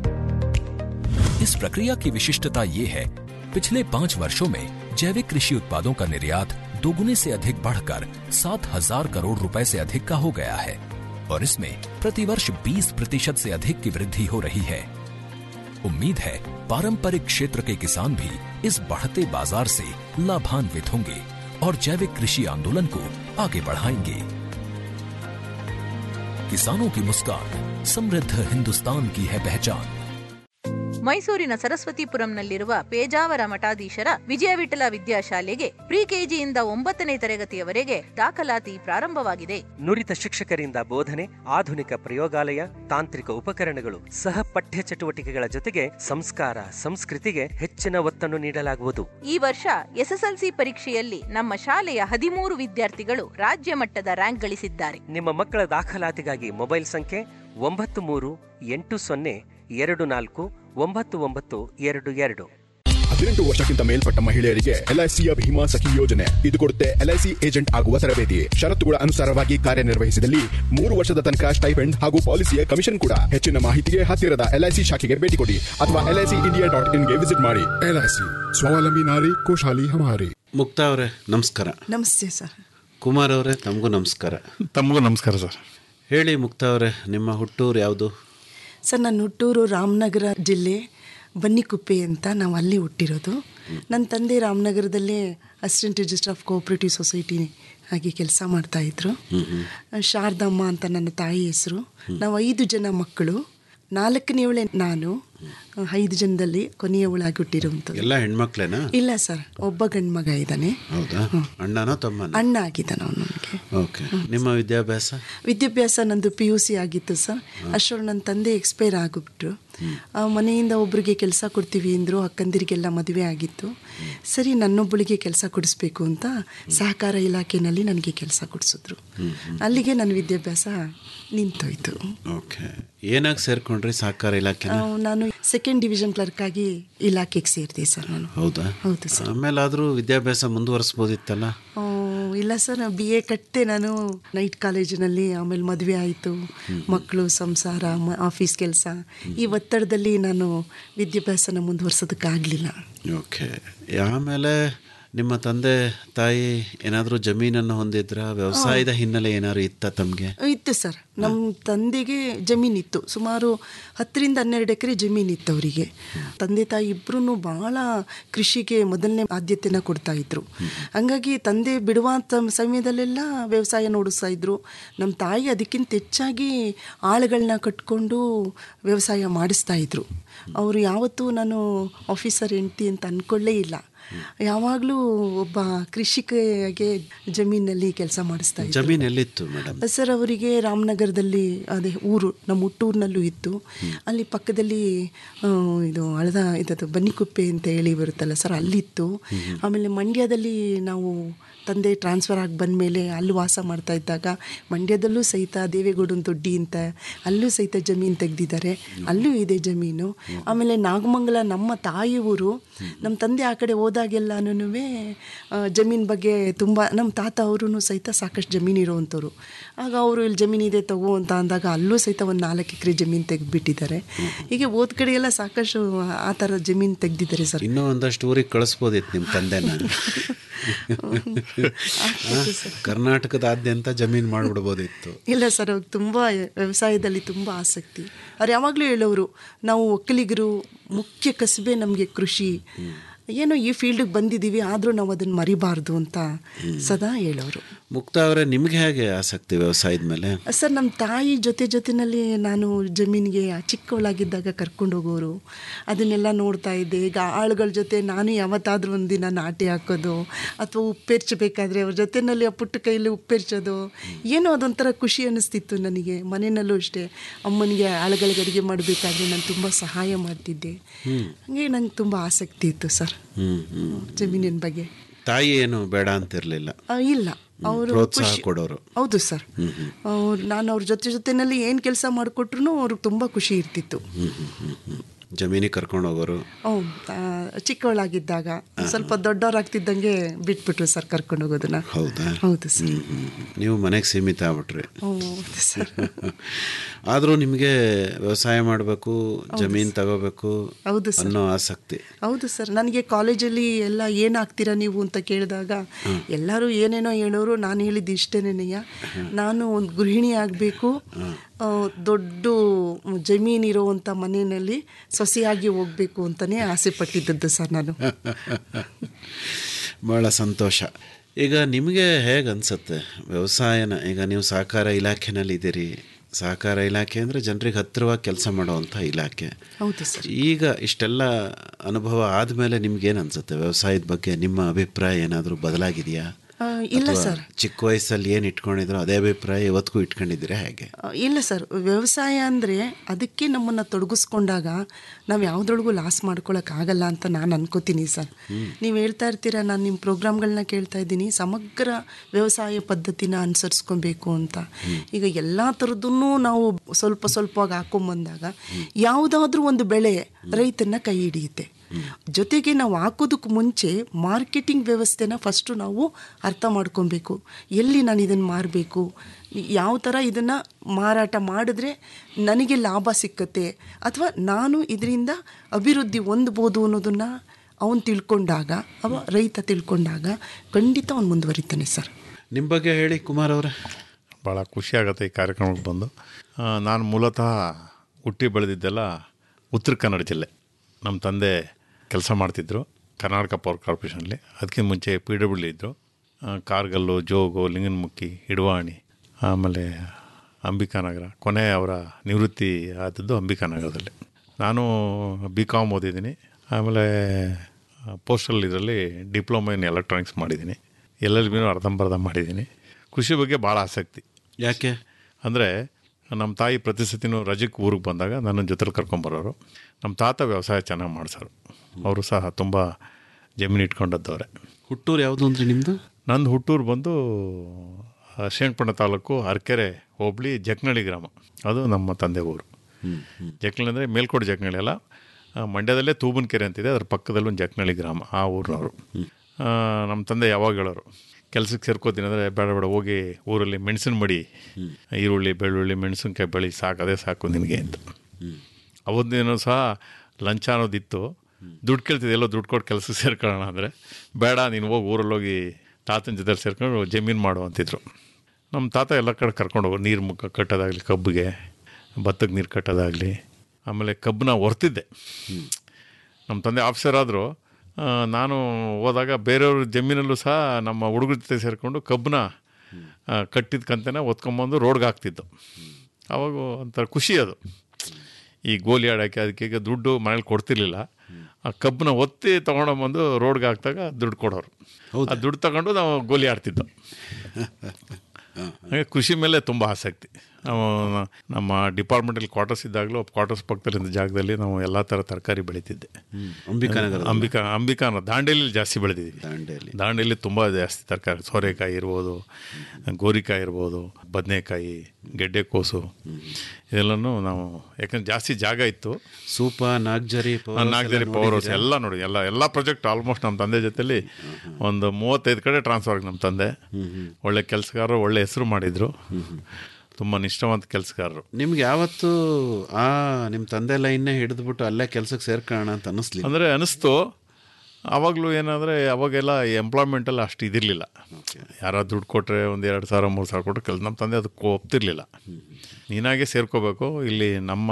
इस प्रक्रिया की विशिष्टता ये है पिछले पाँच वर्षों में जैविक कृषि उत्पादों का निर्यात दोगुने से अधिक बढ़कर सात हजार करोड़ रुपए से अधिक का हो गया है और इसमें प्रतिवर्ष 20 प्रतिशत से अधिक की वृद्धि हो रही है उम्मीद है पारंपरिक क्षेत्र के किसान भी इस बढ़ते बाजार से लाभान्वित होंगे और जैविक कृषि आंदोलन को आगे बढ़ाएंगे किसानों की मुस्कान समृद्ध हिंदुस्तान की है पहचान ಮೈಸೂರಿನ ಸರಸ್ವತಿಪುರಂನಲ್ಲಿರುವ ಪೇಜಾವರ ಮಠಾಧೀಶರ ವಿಜಯ ವಿಠಲ ವಿದ್ಯಾಶಾಲೆಗೆ ಪ್ರಿ ಕೆಜಿಯಿಂದ ಒಂಬತ್ತನೇ ತರಗತಿಯವರೆಗೆ ದಾಖಲಾತಿ ಪ್ರಾರಂಭವಾಗಿದೆ ನುರಿತ ಶಿಕ್ಷಕರಿಂದ ಬೋಧನೆ ಆಧುನಿಕ ಪ್ರಯೋಗಾಲಯ ತಾಂತ್ರಿಕ ಉಪಕರಣಗಳು ಸಹ ಪಠ್ಯ ಚಟುವಟಿಕೆಗಳ ಜೊತೆಗೆ ಸಂಸ್ಕಾರ ಸಂಸ್ಕೃತಿಗೆ ಹೆಚ್ಚಿನ ಒತ್ತನ್ನು ನೀಡಲಾಗುವುದು ಈ ವರ್ಷ ಎಸ್ಎಸ್ಎಲ್ಸಿ ಪರೀಕ್ಷೆಯಲ್ಲಿ ನಮ್ಮ ಶಾಲೆಯ ಹದಿಮೂರು ವಿದ್ಯಾರ್ಥಿಗಳು ರಾಜ್ಯ ಮಟ್ಟದ ರ್ಯಾಂಕ್ ಗಳಿಸಿದ್ದಾರೆ ನಿಮ್ಮ ಮಕ್ಕಳ ದಾಖಲಾತಿಗಾಗಿ ಮೊಬೈಲ್ ಸಂಖ್ಯೆ ಒಂಬತ್ತು ಮೂರು ಎಂಟು ಸೊನ್ನೆ ಎರಡು ನಾಲ್ಕು ಒಂಬತ್ತು ಒಂಬತ್ತು ಎರಡು ಎರಡು ಹದಿನೆಂಟು ವರ್ಷಕ್ಕಿಂತ ಮೇಲ್ಪಟ್ಟ ಮಹಿಳೆಯರಿಗೆ ಎಲ್ಐಸಿಯ ಭೀಮಾ ಸಖಿ ಯೋಜನೆ ಇದು ಕೊಡುತ್ತೆ ಎಲ್ಐಸಿ ಏಜೆಂಟ್ ಆಗುವ ತರಬೇತಿ ಷರತ್ತುಗಳ ಅನುಸಾರವಾಗಿ ಕಾರ್ಯನಿರ್ವಹಿಸಿದಲ್ಲಿ ಮೂರು ವರ್ಷದ ತನಕ ಸ್ಟೈಫೆಂಡ್ ಹಾಗೂ ಪಾಲಿಸಿಯ ಕಮಿಷನ್ ಕೂಡ ಹೆಚ್ಚಿನ ಮಾಹಿತಿಗೆ ಹತ್ತಿರದ ಎಲ್ಐಸಿ ಶಾಖೆಗೆ ಭೇಟಿ ಕೊಡಿ ಅಥವಾ ಎಲ್ಐಸಿ ಇಂಡಿಯಾ ಡಾಟ್ ಇನ್ಗೆ ವಿಸಿಟ್ ಮಾಡಿ ಎಲ್ಐಸಿ ಸ್ವಾವಲಂಬಿ ನಾರಿ ಕೋಶಾಲಿ ಹಮಾರಿ ಮುಕ್ತಾ ಅವರೇ ನಮಸ್ಕಾರ ನಮಸ್ತೆ ಸರ್ ಕುಮಾರ್ ಅವರೇ ತಮಗೂ ನಮಸ್ಕಾರ ತಮಗೂ ನಮಸ್ಕಾರ ಸರ್ ಹೇಳಿ ಮುಕ್ತಾ ಅವರೇ ನಿಮ್ಮ ಹುಟ್ಟೂರು ಯಾವುದು ಸರ್ ನನ್ನ ಹುಟ್ಟೂರು ರಾಮನಗರ ಜಿಲ್ಲೆ ಬನ್ನಿಕುಪ್ಪೆ ಅಂತ ನಾವು ಅಲ್ಲಿ ಹುಟ್ಟಿರೋದು ನನ್ನ ತಂದೆ ರಾಮನಗರದಲ್ಲೇ assistant register of cooperative society ಆಗಿ ಕೆಲಸ ಮಾಡ್ತಾಯಿದ್ರು ಶಾರದಮ್ಮ ಅಂತ ನನ್ನ ತಾಯಿ ಹೆಸರು ನಾವು ಐದು ಜನ ಮಕ್ಕಳು ನಾಲ್ಕನೇವಳೆ ನಾನು ಐದು ಜನದಲ್ಲಿ ಕೊನೆಯವಳಾಗಿ ಹುಟ್ಟಿರುವಂಥದ್ದು ಎಲ್ಲ ಹೆಣ್ಮಕ್ಳೇನಾ ಇಲ್ಲ ಸರ್ ಒಬ್ಬ ಗಂಡು ಮಗ ಇದ್ದಾನೆ ಹೌದಾ ಅಣ್ಣನೋ ತಮ್ಮನ ಅಣ್ಣ ಆಗಿದ್ದಾನೆ ಅವನು ನನಗೆ ಓಕೆ ನಿಮ್ಮ ವಿದ್ಯಾಭ್ಯಾಸ ವಿದ್ಯಾಭ್ಯಾಸ ನಂದು ಪಿ ಯು ಸಿ ಆಗಿತ್ತು ಸರ್ ಅಷ್ಟರಲ್ಲಿ ನನ್ನ ತಂದೆ ಎಕ್ಸ್ಪೈರ್ ಆಗಿಬಿಟ್ರು ಆ ಮನೆಯಿಂದ ಒಬ್ರಿಗೆ ಕೆಲಸ ಕೊಡ್ತೀವಿ ಅಂದರು ಅಕ್ಕಂದಿರಿಗೆಲ್ಲ ಮದುವೆ ಆಗಿತ್ತು ಸರಿ ನನ್ನೊಬ್ಬಳಿಗೆ ಕೆಲಸ ಕೊಡಿಸ್ಬೇಕು ಅಂತ ಸಹಕಾರ ಇಲಾಖೆಯಲ್ಲಿ ನನಗೆ ಕೆಲಸ ಕೊಡಿಸಿದ್ರು ಅಲ್ಲಿಗೆ ನನ್ನ ವಿದ್ಯಾಭ್ಯಾಸ ನಿಂತೋಯ್ತು ಓಕೆ ಏನಾಗಿ ಸೇರ್ಕೊಂಡ್ರಿ ಸಹಕಾರ ಇಲಾಖೆ ಆ, ನಾನು ಸೆಕೆಂಡ್ ಡಿವಿಷನ್ ಕ್ಲರ್ಕ್ ಆಗಿ ಇಲಾಖೆಗೆ ಸೇರಿದೆ ಸರ್ ನಾನು ಹೌದಾ ಹೌದು ಸರ್ ಆಮೇಲೆ ಆದರೂ ವಿದ್ಯಾಭ್ಯಾಸ ಮುಂದುವರಿಸ್ಬೋದಿತ್ತಲ್ಲ ಆ, ಇಲ್ಲ ಸರ್ ಬಿ ಎ ಕಟ್ಟಿದೆ ನಾನು ನೈಟ್ ಕಾಲೇಜಿನಲ್ಲಿ ಆಮೇಲೆ ಮದುವೆ ಆಯಿತು ಮಕ್ಕಳು ಸಂಸಾರ ಮ ಆಫೀಸ್ ಕೆಲಸ ಈ ಒತ್ತಡದಲ್ಲಿ ನಾನು ವಿದ್ಯಾಭ್ಯಾಸನ ಮುಂದುವರ್ಸೋದಕ್ಕಾಗಲಿಲ್ಲ ಓಕೆ ಆಮೇಲೆ ನಿಮ್ಮ ತಂದೆ ತಾಯಿ ಏನಾದರೂ ಜಮೀನನ್ನು ಹೊಂದಿದ್ರ ವ್ಯವಸಾಯದ ಹಿನ್ನೆಲೆ ಏನಾದ್ರು ಇತ್ತ ತಮಗೆ ಇತ್ತು ಸರ್ ನಮ್ಮ ತಂದೆಗೆ ಜಮೀನಿತ್ತು ಸುಮಾರು ಹತ್ತರಿಂದ ಹನ್ನೆರಡು ಎಕರೆ ಜಮೀನಿತ್ತು ಅವರಿಗೆ ತಂದೆ ತಾಯಿ ಇಬ್ಬರೂ ಭಾಳ ಕೃಷಿಗೆ ಮೊದಲನೇ ಆದ್ಯತೆನ ಕೊಡ್ತಾ ಇದ್ರು ಹಂಗಾಗಿ ತಂದೆ ಬಿಡುವಂಥ ಸಮಯದಲ್ಲೆಲ್ಲ ವ್ಯವಸಾಯ ನೋಡಿಸ್ತಾ ಇದ್ರು ನಮ್ಮ ತಾಯಿ ಅದಕ್ಕಿಂತ ಹೆಚ್ಚಾಗಿ ಆಳುಗಳನ್ನ ಕಟ್ಕೊಂಡು ವ್ಯವಸಾಯ ಮಾಡಿಸ್ತಾ ಇದ್ರು ಅವರು ಯಾವತ್ತೂ ನಾನು ಆಫೀಸರ್ ಹೆಂಡ್ತಿ ಅಂತ ಅಂದ್ಕೊಳ್ಳೇ ಇಲ್ಲ ಯಾವಾಗಲೂ ಒಬ್ಬ ಕೃಷಿಕಗೆ ಜಮೀನಲ್ಲಿ ಕೆಲಸ ಮಾಡಿಸ್ತಾ ಇದ್ರು ಜಮೀನು ಎಲ್ಲಿತ್ತು ಮೇಡಮ್ ಸರ್ ಅವರಿಗೆ ರಾಮನಗರದಲ್ಲಿ ಅದೇ ಊರು ನಮ್ಮ ಹುಟ್ಟೂರಿನಲ್ಲೂ ಇತ್ತು ಅಲ್ಲಿ ಪಕ್ಕದಲ್ಲಿ ಆ, ಇದು ಹಳದ ಇದದು ಬನ್ನಿಕುಪ್ಪೆ ಅಂತ ಹೇಳಿ ಬರುತ್ತಲ್ಲ ಸರ್ ಅಲ್ಲಿತ್ತು ಆಮೇಲೆ ಮಂಡ್ಯದಲ್ಲಿ ನಾವು ತಂದೆ ಟ್ರಾನ್ಸ್ಫರ್ ಆಗಿ ಬಂದಮೇಲೆ ಅಲ್ಲಿ ವಾಸ ಮಾಡ್ತಾ ಇದ್ದಾಗ ಮಂಡ್ಯದಲ್ಲೂ ಸಹಿತ ದೇವೇಗೌಡನ ದೊಡ್ಡಿ ಅಂತ ಅಲ್ಲೂ ಸಹಿತ ಜಮೀನು ತೆಗೆದಿದ್ದಾರೆ ಅಲ್ಲೂ ಇದೆ ಜಮೀನು ಆಮೇಲೆ ನಾಗಮಂಗಲ ನಮ್ಮ ತಾಯಿ ಊರು ನಮ್ಮ ತಂದೆ ಆ ಕಡೆ ಹೋದಾಗೆಲ್ಲನೂ ಜಮೀನು ಬಗ್ಗೆ ತುಂಬ ನಮ್ಮ ತಾತ ಅವರು ಸಹಿತ ಸಾಕಷ್ಟು ಜಮೀನು ಇರೋವಂಥವ್ರು ಆಗ ಅವರು ಇಲ್ಲಿ ಜಮೀನಿದೆ ತಗೋ ಅಂತ ಅಂದಾಗ ಅಲ್ಲೂ ಸಹಿತ ಒಂದು ನಾಲ್ಕು ಎಕರೆ ಜಮೀನು ತೆಗೆದ್ಬಿಟ್ಟಿದ್ದಾರೆ ಹೀಗೆ ಓದ್ ಕಡೆ ಎಲ್ಲ ಸಾಕಷ್ಟು ಆ ಥರ ಜಮೀನು ತೆಗೆದಿದ್ದಾರೆ ಸರ್ ಇನ್ನೂ ಒಂದಷ್ಟು ಊರಿಗೆ ಕಳಿಸ್ಬೋದಿತ್ತು ನಿಮ್ಮ ತಂದೆನ ಕರ್ನಾಟಕದಾದ್ಯಂತ ಜಮೀನು ಮಾಡಿಬಿಡ್ಬೋದಿತ್ತು ಇಲ್ಲ ಸರ್ ಅವ್ರಿಗೆ ತುಂಬ ವ್ಯವಸಾಯದಲ್ಲಿ ತುಂಬ ಆಸಕ್ತಿ ಅವ್ರು ಯಾವಾಗಲೂ ಹೇಳೋರು ನಾವು ಒಕ್ಕಲಿಗರು ಮುಖ್ಯ ಕಸಬೆ ನಮಗೆ ಕೃಷಿ ಏನೋ ಈ ಫೀಲ್ಡಿಗೆ ಬಂದಿದ್ದೀವಿ ಆದರೂ ನಾವು ಅದನ್ನು ಮರಿಬಾರ್ದು ಅಂತ ಸದಾ ಹೇಳೋರು ಮುಕ್ತ ಅವರೇ ನಿಮ್ಗೆ ಹೇಗೆ ಆಸಕ್ತಿ ವ್ಯವಸಾಯದ ಮೇಲೆ ಸರ್ ನಮ್ಮ ತಾಯಿ ಜೊತೆ ಜೊತೆಯಲ್ಲಿ ನಾನು ಜಮೀನಿಗೆ ಚಿಕ್ಕವಳಾಗಿದ್ದಾಗ ಕರ್ಕೊಂಡು ಹೋಗೋರು ಅದನ್ನೆಲ್ಲ ನೋಡ್ತಾ ಇದ್ದೆ ಈಗ ಆಳುಗಳ ಜೊತೆ ನಾನು ಯಾವತ್ತಾದ್ರೂ ಒಂದಿನ ನಾಟಿ ಹಾಕೋದು ಅಥವಾ ಉಪ್ಪೆರ್ಚಬೇಕಾದ್ರೆ ಅವ್ರ ಜೊತೆಯಲ್ಲಿ ಆ ಪುಟ್ಟ ಕೈಯಲ್ಲಿ ಉಪ್ಪೆರ್ಚೋದು ಏನೋ ಅದೊಂಥರ ಖುಷಿ ಅನ್ನಿಸ್ತಿತ್ತು ನನಗೆ ಮನೆಯಲ್ಲೂ ಅಷ್ಟೇ ಅಮ್ಮನಿಗೆ ಆಳುಗಳಿಗೆ ಅಡುಗೆ ಮಾಡಬೇಕಾದ್ರೆ ನಾನು ತುಂಬ ಸಹಾಯ ಮಾಡ್ತಿದ್ದೆ ಹಂಗೆ ನಂಗೆ ತುಂಬ ಆಸಕ್ತಿ ಇತ್ತು ಸರ್ ಹ್ಮ್ ಹ್ಮ್ ಜಮೀನಿನ ಬಗ್ಗೆ ತಾಯಿ ಏನು ಬೇಡ ಅಂತಿರ್ಲಿಲ್ಲ ಆ, ಇಲ್ಲ ಅವರು ಪ್ರೋತ್ಸಾಹ ಕೊಡೋರು ಹೌದು ಸರ್ ಅವ್ರು ನಾನು ಅವ್ರ ಜೊತೆ ಜೊತೆನಲ್ಲಿ ಏನು ಕೆಲಸ ಮಾಡಿಕೊಟ್ರು ಅವ್ರಿಗೆ ತುಂಬ ಖುಷಿ ಇರ್ತಿತ್ತು ಹ್ಮ್ ಹ್ಮ್ ಹ್ಮ್ ಹ್ಮ್ ಜಮೀನಿಗೆ ಕರ್ಕೊಂಡು ಹೋಗೋರು ಹ್ಞೂ ಚಿಕ್ಕವಳಾಗಿದ್ದಾಗ ಸ್ವಲ್ಪ ದೊಡ್ಡವರಾಗ್ತಿದ್ದಂಗೆ ಬಿಟ್ಬಿಟ್ರು ಸರ್ ಕರ್ಕೊಂಡು ಹೋಗೋದನ್ನ ಹೌದಾ ಹೌದು ಸರ್ ಹ್ಮ್, ಹ್ಮ್, ಹ್ಮ್. ನೀವು ಮನೆಗೆ ಸೀಮಿತ ಆಗ್ಬಿಟ್ರಿ ಹೌದು ಸರ್ ಆದರೂ ನಿಮಗೆ ವ್ಯವಸಾಯ ಮಾಡಬೇಕು ಜಮೀನು ತಗೋಬೇಕು ಹೌದು ಸರ್ ಅನ್ನೋ ಆಸಕ್ತಿ ಹೌದು ಸರ್ ನನಗೆ ಕಾಲೇಜಲ್ಲಿ ಎಲ್ಲ ಏನಾಗ್ತೀರಾ ನೀವು ಅಂತ ಕೇಳಿದಾಗ ಎಲ್ಲರೂ ಏನೇನೋ ಹೇಳೋರು ನಾನು ಹೇಳಿದ್ದು ಇಷ್ಟೇನೇನಯ್ಯ ನಾನು ಒಂದು ಗೃಹಿಣಿ ಆಗಬೇಕು ದೊಡ್ಡ ಜಮೀನಿರುವಂಥ ಮನೆಯಲ್ಲಿ ಸೊಸೆಯಾಗಿ ಹೋಗಬೇಕು ಅಂತಲೇ ಆಸೆ ಪಟ್ಟಿದ್ದದ್ದು ಸರ್ ನಾನು ಭಾಳ ಸಂತೋಷ ಈಗ ನಿಮಗೆ ಹೇಗೆ ಅನಿಸುತ್ತೆ ವ್ಯವಸಾಯನ ಈಗ ನೀವು ಸಹಕಾರ ಇಲಾಖೆನಲ್ಲಿ ಇದ್ದೀರಿ ಸಹಕಾರ ಇಲಾಖೆ ಅಂದರೆ ಜನರಿಗೆ ಹತ್ತಿರವಾಗಿ ಕೆಲಸ ಮಾಡುವಂಥ ಇಲಾಖೆ ಹೌದು ಸರ್ ಈಗ ಇಷ್ಟೆಲ್ಲ ಅನುಭವ ಆದಮೇಲೆ ನಿಮ್ಗೇನು ಅನ್ಸುತ್ತೆ ವ್ಯವಸಾಯದ ಬಗ್ಗೆ ನಿಮ್ಮ ಅಭಿಪ್ರಾಯ ಏನಾದರೂ ಬದಲಾಗಿದೆಯಾ ಆ, ಇಲ್ಲ ಅಥವಾ ಸರ್ ಚಿಕ್ಕ ವಯಸ್ಸಲ್ಲಿ ಏನು ಇಟ್ಕೊಂಡಿದ್ರು ಅದೇ ಅಭಿಪ್ರಾಯ ಇವತ್ತಿಗೂ ಇಟ್ಕೊಂಡಿದ್ದೀರಾ ಹೇಗೆ ಆ, ಇಲ್ಲ ಸರ್ ವ್ಯವಸಾಯ ಅಂದರೆ ಅದಕ್ಕೆ ನಮ್ಮನ್ನು ತೊಡಗಿಸ್ಕೊಂಡಾಗ ನಾವು ಯಾವುದ್ರೊಳಗೂ ಲಾಸ್ ಮಾಡ್ಕೊಳಕ್ಕಾಗಲ್ಲ ಅಂತ ನಾನು ಅನ್ಕೋತೀನಿ ಸರ್ ನೀವು ಹೇಳ್ತಾ ಇರ್ತೀರ ನಾನು ನಿಮ್ಮ ಪ್ರೋಗ್ರಾಮ್ಗಳನ್ನ ಕೇಳ್ತಾ ಇದ್ದೀನಿ ಸಮಗ್ರ ವ್ಯವಸಾಯ ಪದ್ಧತಿನ ಅನುಸರಿಸ್ಕೊಬೇಕು ಅಂತ ಈಗ ಎಲ್ಲ ಥರದ್ದನ್ನು ನಾವು ಸ್ವಲ್ಪ ಸ್ವಲ್ಪವಾಗಿ ಹಾಕೊಂಬಂದಾಗ ಯಾವುದಾದ್ರೂ ಒಂದು ಬೆಳೆ ರೈತನ ಕೈ ಹಿಡಿಯುತ್ತೆ ಜೊತೆಗೆ ನಾವು ಹಾಕೋದಕ್ಕೆ ಮುಂಚೆ ಮಾರ್ಕೆಟಿಂಗ್ ವ್ಯವಸ್ಥೆನ ಫಸ್ಟು ನಾವು ಅರ್ಥ ಮಾಡ್ಕೊಬೇಕು ಎಲ್ಲಿ ನಾನು ಇದನ್ನು ಮಾರಬೇಕು ಯಾವ ಥರ ಇದನ್ನು ಮಾರಾಟ ಮಾಡಿದ್ರೆ ನನಗೆ ಲಾಭ ಸಿಕ್ಕತ್ತೆ ಅಥವಾ ನಾನು ಇದರಿಂದ ಅಭಿವೃದ್ಧಿ ಹೊಂದ್ಬೋದು ಅನ್ನೋದನ್ನು ಅವನು ತಿಳ್ಕೊಂಡಾಗ ಅವ ರೈತ ತಿಳ್ಕೊಂಡಾಗ ಖಂಡಿತ ಅವನು ಮುಂದುವರಿತಾನೆ ಸರ್ ನಿಮ್ಮ ಬಗ್ಗೆ ಹೇಳಿ ಕುಮಾರ್ ಅವರೇ ಭಾಳ ಖುಷಿ ಆಗುತ್ತೆ ಈ ಕಾರ್ಯಕ್ರಮಕ್ಕೆ ಬಂದು ಆ, ನಾನು ಮೂಲತಃ ಹುಟ್ಟಿ ಬೆಳೆದಿದ್ದೆಲ್ಲ ಉತ್ತರ ಕನ್ನಡ ಜಿಲ್ಲೆ ನಮ್ಮ ತಂದೆ ಕೆಲಸ ಮಾಡ್ತಿದ್ರು ಕರ್ನಾಟಕ ಪವರ್ ಕಾರ್ಪೊರೇಷನಲ್ಲಿ ಅದಕ್ಕಿಂತ ಮುಂಚೆ ಪಿ ಡಬ್ಲ್ಯೂ ಇದ್ದರು ಕಾರ್ಗಲ್ಲು ಜೋಗು ಲಿಂಗನಮುಖಿ ಇಡವಾಣಿ ಆಮೇಲೆ ಅಂಬಿಕಾನಗರ ಕೊನೆ ಅವರ ನಿವೃತ್ತಿ ಆದದ್ದು ಅಂಬಿಕಾನಗರದಲ್ಲಿ ನಾನು ಬಿ ಕಾಮ್ ಓದಿದ್ದೀನಿ ಆಮೇಲೆ ಪೋಸ್ಟಲ್ ಇದರಲ್ಲಿ ಡಿಪ್ಲೊಮಾ ಇನ್ ಎಲೆಕ್ಟ್ರಾನಿಕ್ಸ್ ಮಾಡಿದ್ದೀನಿ ಎಲ್ ಎಲ್ ಬಿನೂ ಅರ್ಧಂಬರ್ಧ ಮಾಡಿದ್ದೀನಿ ಕೃಷಿ ಬಗ್ಗೆ ಭಾಳ ಆಸಕ್ತಿ ಯಾಕೆ ಅಂದರೆ ನಮ್ಮ ತಾಯಿ ಪ್ರತಿ ಸತಿನೂ ರಜಕ್ಕೆ ಊರಿಗೆ ಬಂದಾಗ ನನ್ನ ಜೊತೆಲಿ ಕರ್ಕೊಂಬರೋರು ನಮ್ಮ ತಾತ ವ್ಯವಸಾಯ ಚೆನ್ನಾಗಿ ಮಾಡಿಸೋರು ಅವರು ಸಹ ತುಂಬ ಜಮೀನು ಇಟ್ಕೊಂಡದ್ದವ್ರೆ ಹುಟ್ಟೂರು ಯಾವುದು ಅಂದರೆ ನಿಮ್ಮದು ನಂದು ಹುಟ್ಟೂರು ಬಂದು ಆ, ಶ್ರೀರಂಗಪಟ್ಟಣ ತಾಲೂಕು ಅರಕೆರೆ ಹೋಬಳಿ ಜಕ್ನಳ್ಳಿ ಗ್ರಾಮ ಅದು ನಮ್ಮ ತಂದೆ ಊರು ಜಕ್ನಳ್ಳಿ ಅಂದರೆ ಮೇಲ್ಕೋಟೆ ಜಕ್ನಳ್ಳಿ ಅಲ್ಲ ಆ, ಮಂಡ್ಯದಲ್ಲೇ ತೂಬನಕೆರೆ ಅಂತಿದೆ ಅದ್ರ ಪಕ್ಕದಲ್ಲಿ ಒಂದು ಜಕ್ನಳ್ಳಿ ಗ್ರಾಮ ಆ ಊರಿನವರು ನಮ್ಮ ತಂದೆ ಯಾವಾಗ ಹೇಳೋರು ಕೆಲಸಕ್ಕೆ ಸೇರ್ಕೋತೀನಿ ಅಂದರೆ ಬೇಡ ಬೇಡ ಹೋಗಿ ಊರಲ್ಲಿ ಮೆಣಸಿನ ಮಡಿ ಈರುಳ್ಳಿ ಬೆಳ್ಳುಳ್ಳಿ ಮೆಣಸಿನ್ಕಾಯಿ ಬೆಳಿ ಸಾಕು ಅದೇ ಸಾಕು ನಿನಗೆ ಅಂತ ಅವತ್ತೇನೋ ಸಹ ಲಂಚ ಅನ್ನೋದಿತ್ತು ದುಡ್ಡು ಕೇಳ್ತಿದ್ದೆ ಎಲ್ಲೋ ದುಡ್ಡು ಕೊಟ್ಟು ಕೆಲಸಕ್ಕೆ ಸೇರ್ಕೊಳ್ಳೋಣ ಅಂದರೆ ಬೇಡ ನೀನು ಹೋಗಿ ಊರಲ್ಲಿ ಹೋಗಿ ತಾತನ ಜೊತೆ ಸೇರ್ಕೊಂಡು ಜಮೀನು ಮಾಡು ಅಂತಿದ್ರು ನಮ್ಮ ತಾತ ಎಲ್ಲ ಕಡೆ ಕರ್ಕೊಂಡು ಹೋಗೋ ನೀರು ಮುಖ ಕಟ್ಟೋದಾಗಲಿ ಕಬ್ಬಿಗೆ ಭತ್ತಕ್ಕೆ ನೀರು ಕಟ್ಟೋದಾಗಲಿ ಆಮೇಲೆ ಕಬ್ಬನ್ನ ಹೊರ್ತಿದ್ದೆ ನಮ್ಮ ತಂದೆ ಆಫೀಸರ್ ಆದರೂ ನಾನು ಹೋದಾಗ ಬೇರೆಯವ್ರ ಜಮೀನಲ್ಲೂ ಸಹ ನಮ್ಮ ಹುಡುಗರ ಜೊತೆ ಸೇರಿಕೊಂಡು ಕಬ್ಬನ್ನ ಕಟ್ಟಿದ ಕಂತೆನ ಒತ್ಕೊಂಬಂದು ರೋಡ್ಗೆ ಹಾಕ್ತಿದ್ದು ಅವಾಗ ಒಂಥರ ಖುಷಿ ಅದು ಈ ಗೋಲಿ ಆಡೋಕ್ಕೆ ಅದಕ್ಕೆ ಈಗ ದುಡ್ಡು ಮನೇಲಿ ಕೊಡ್ತಿರ್ಲಿಲ್ಲ ಆ ಕಬ್ಬನ್ನ ಒತ್ತಿ ತೊಗೊಂಡೋಗ್ಬಂದು ರೋಡ್ಗೆ ಹಾಕಿದಾಗ ದುಡ್ಡು ಕೊಡೋರು ಆ ದುಡ್ಡು ತಗೊಂಡು ನಾವು ಗೋಲಿ ಆಡ್ತಿದ್ದೋ ಹಾಗೆ ಕೃಷಿ ಮೇಲೆ ತುಂಬ ಆಸಕ್ತಿ ನಾವು ನಮ್ಮ ಡಿಪಾರ್ಟ್ಮೆಂಟಲ್ಲಿ ಕ್ವಾರ್ಟರ್ಸ್ ಇದ್ದಾಗಲೂ ಕ್ವಾರ್ಟರ್ಸ್ ಪಕ್ಕದಲ್ಲಿದ್ದ ಜಾಗದಲ್ಲಿ ನಾವು ಎಲ್ಲ ಥರ ತರಕಾರಿ ಬೆಳೀತಿದ್ದೆ ಅಂಬಿಕಾನಗರ ಅಂಬಿಕಾ ಅಂಬಿಕಾನ ದಾಂಡೇಲಿ ಜಾಸ್ತಿ ಬೆಳೆದಿದ್ವಿ ದಾಂಡೇಲಿ ದಾಂಡೇಲಿ ತುಂಬ ಜಾಸ್ತಿ ತರಕಾರಿ ಸೋರೆಕಾಯಿ ಇರ್ಬೋದು ಗೋರಿಕಾಯಿ ಇರ್ಬೋದು ಬದನೆಕಾಯಿ ಗೆಡ್ಡೆಕೋಸು ಇದೆಲ್ಲನೂ ನಾವು ಯಾಕಂದ್ರೆ ಜಾಸ್ತಿ ಜಾಗ ಇತ್ತು ಸೂಪ ನಾಗ್ಜರಿ ನಾಲ್ಕು ಪವರ್ ಹೌಸ್ ಎಲ್ಲ ನೋಡಿ ಎಲ್ಲ ಎಲ್ಲ ಪ್ರಾಜೆಕ್ಟ್ ಆಲ್ಮೋಸ್ಟ್ ನಮ್ಮ ತಂದೆ ಜೊತೆಲಿ ಒಂದು ಮೂವತ್ತೈದು ಕಡೆ ಟ್ರಾನ್ಸ್ಫರ್ ಆಗಿ ನಮ್ಮ ತಂದೆ ಒಳ್ಳೆ ಕೆಲಸಗಾರರು ಒಳ್ಳೆ ಹೆಸರು ಮಾಡಿದರು ತುಂಬ ನಿಷ್ಠಾವಂತ ಕೆಲಸಗಾರರು ನಿಮ್ಗೆ ಯಾವತ್ತು ಆ ನಿಮ್ಮ ತಂದೆ ಲೈನ್ನೇ ಹಿಡಿದ್ಬಿಟ್ಟು ಅಲ್ಲೇ ಕೆಲಸಕ್ಕೆ ಸೇರ್ಕೊಳ್ಳೋಣ ಅಂತ ಅನ್ನಿಸ್ಲಿಲ್ಲ ಅಂದರೆ ಅನಿಸ್ತು ಆವಾಗಲೂ ಏನಂದರೆ ಅವಾಗೆಲ್ಲ ಎಂಪ್ಲಾಯ್ಮೆಂಟೆಲ್ಲ ಅಷ್ಟು ಇದಿರಲಿಲ್ಲ ಯಾರೋ ದುಡ್ಡು ಕೊಟ್ಟರೆ ಒಂದು ಎರಡು ಸಾವಿರ ಮೂರು ಸಾವಿರ ಕೊಟ್ಟರೆ ಕೆಲಸ ನಮ್ಮ ತಂದೆ ಅದಕ್ಕೆ ಒಪ್ತಿರ್ಲಿಲ್ಲ ನೀನಾಗೆ ಸೇರ್ಕೋಬೇಕು ಇಲ್ಲಿ ನಮ್ಮ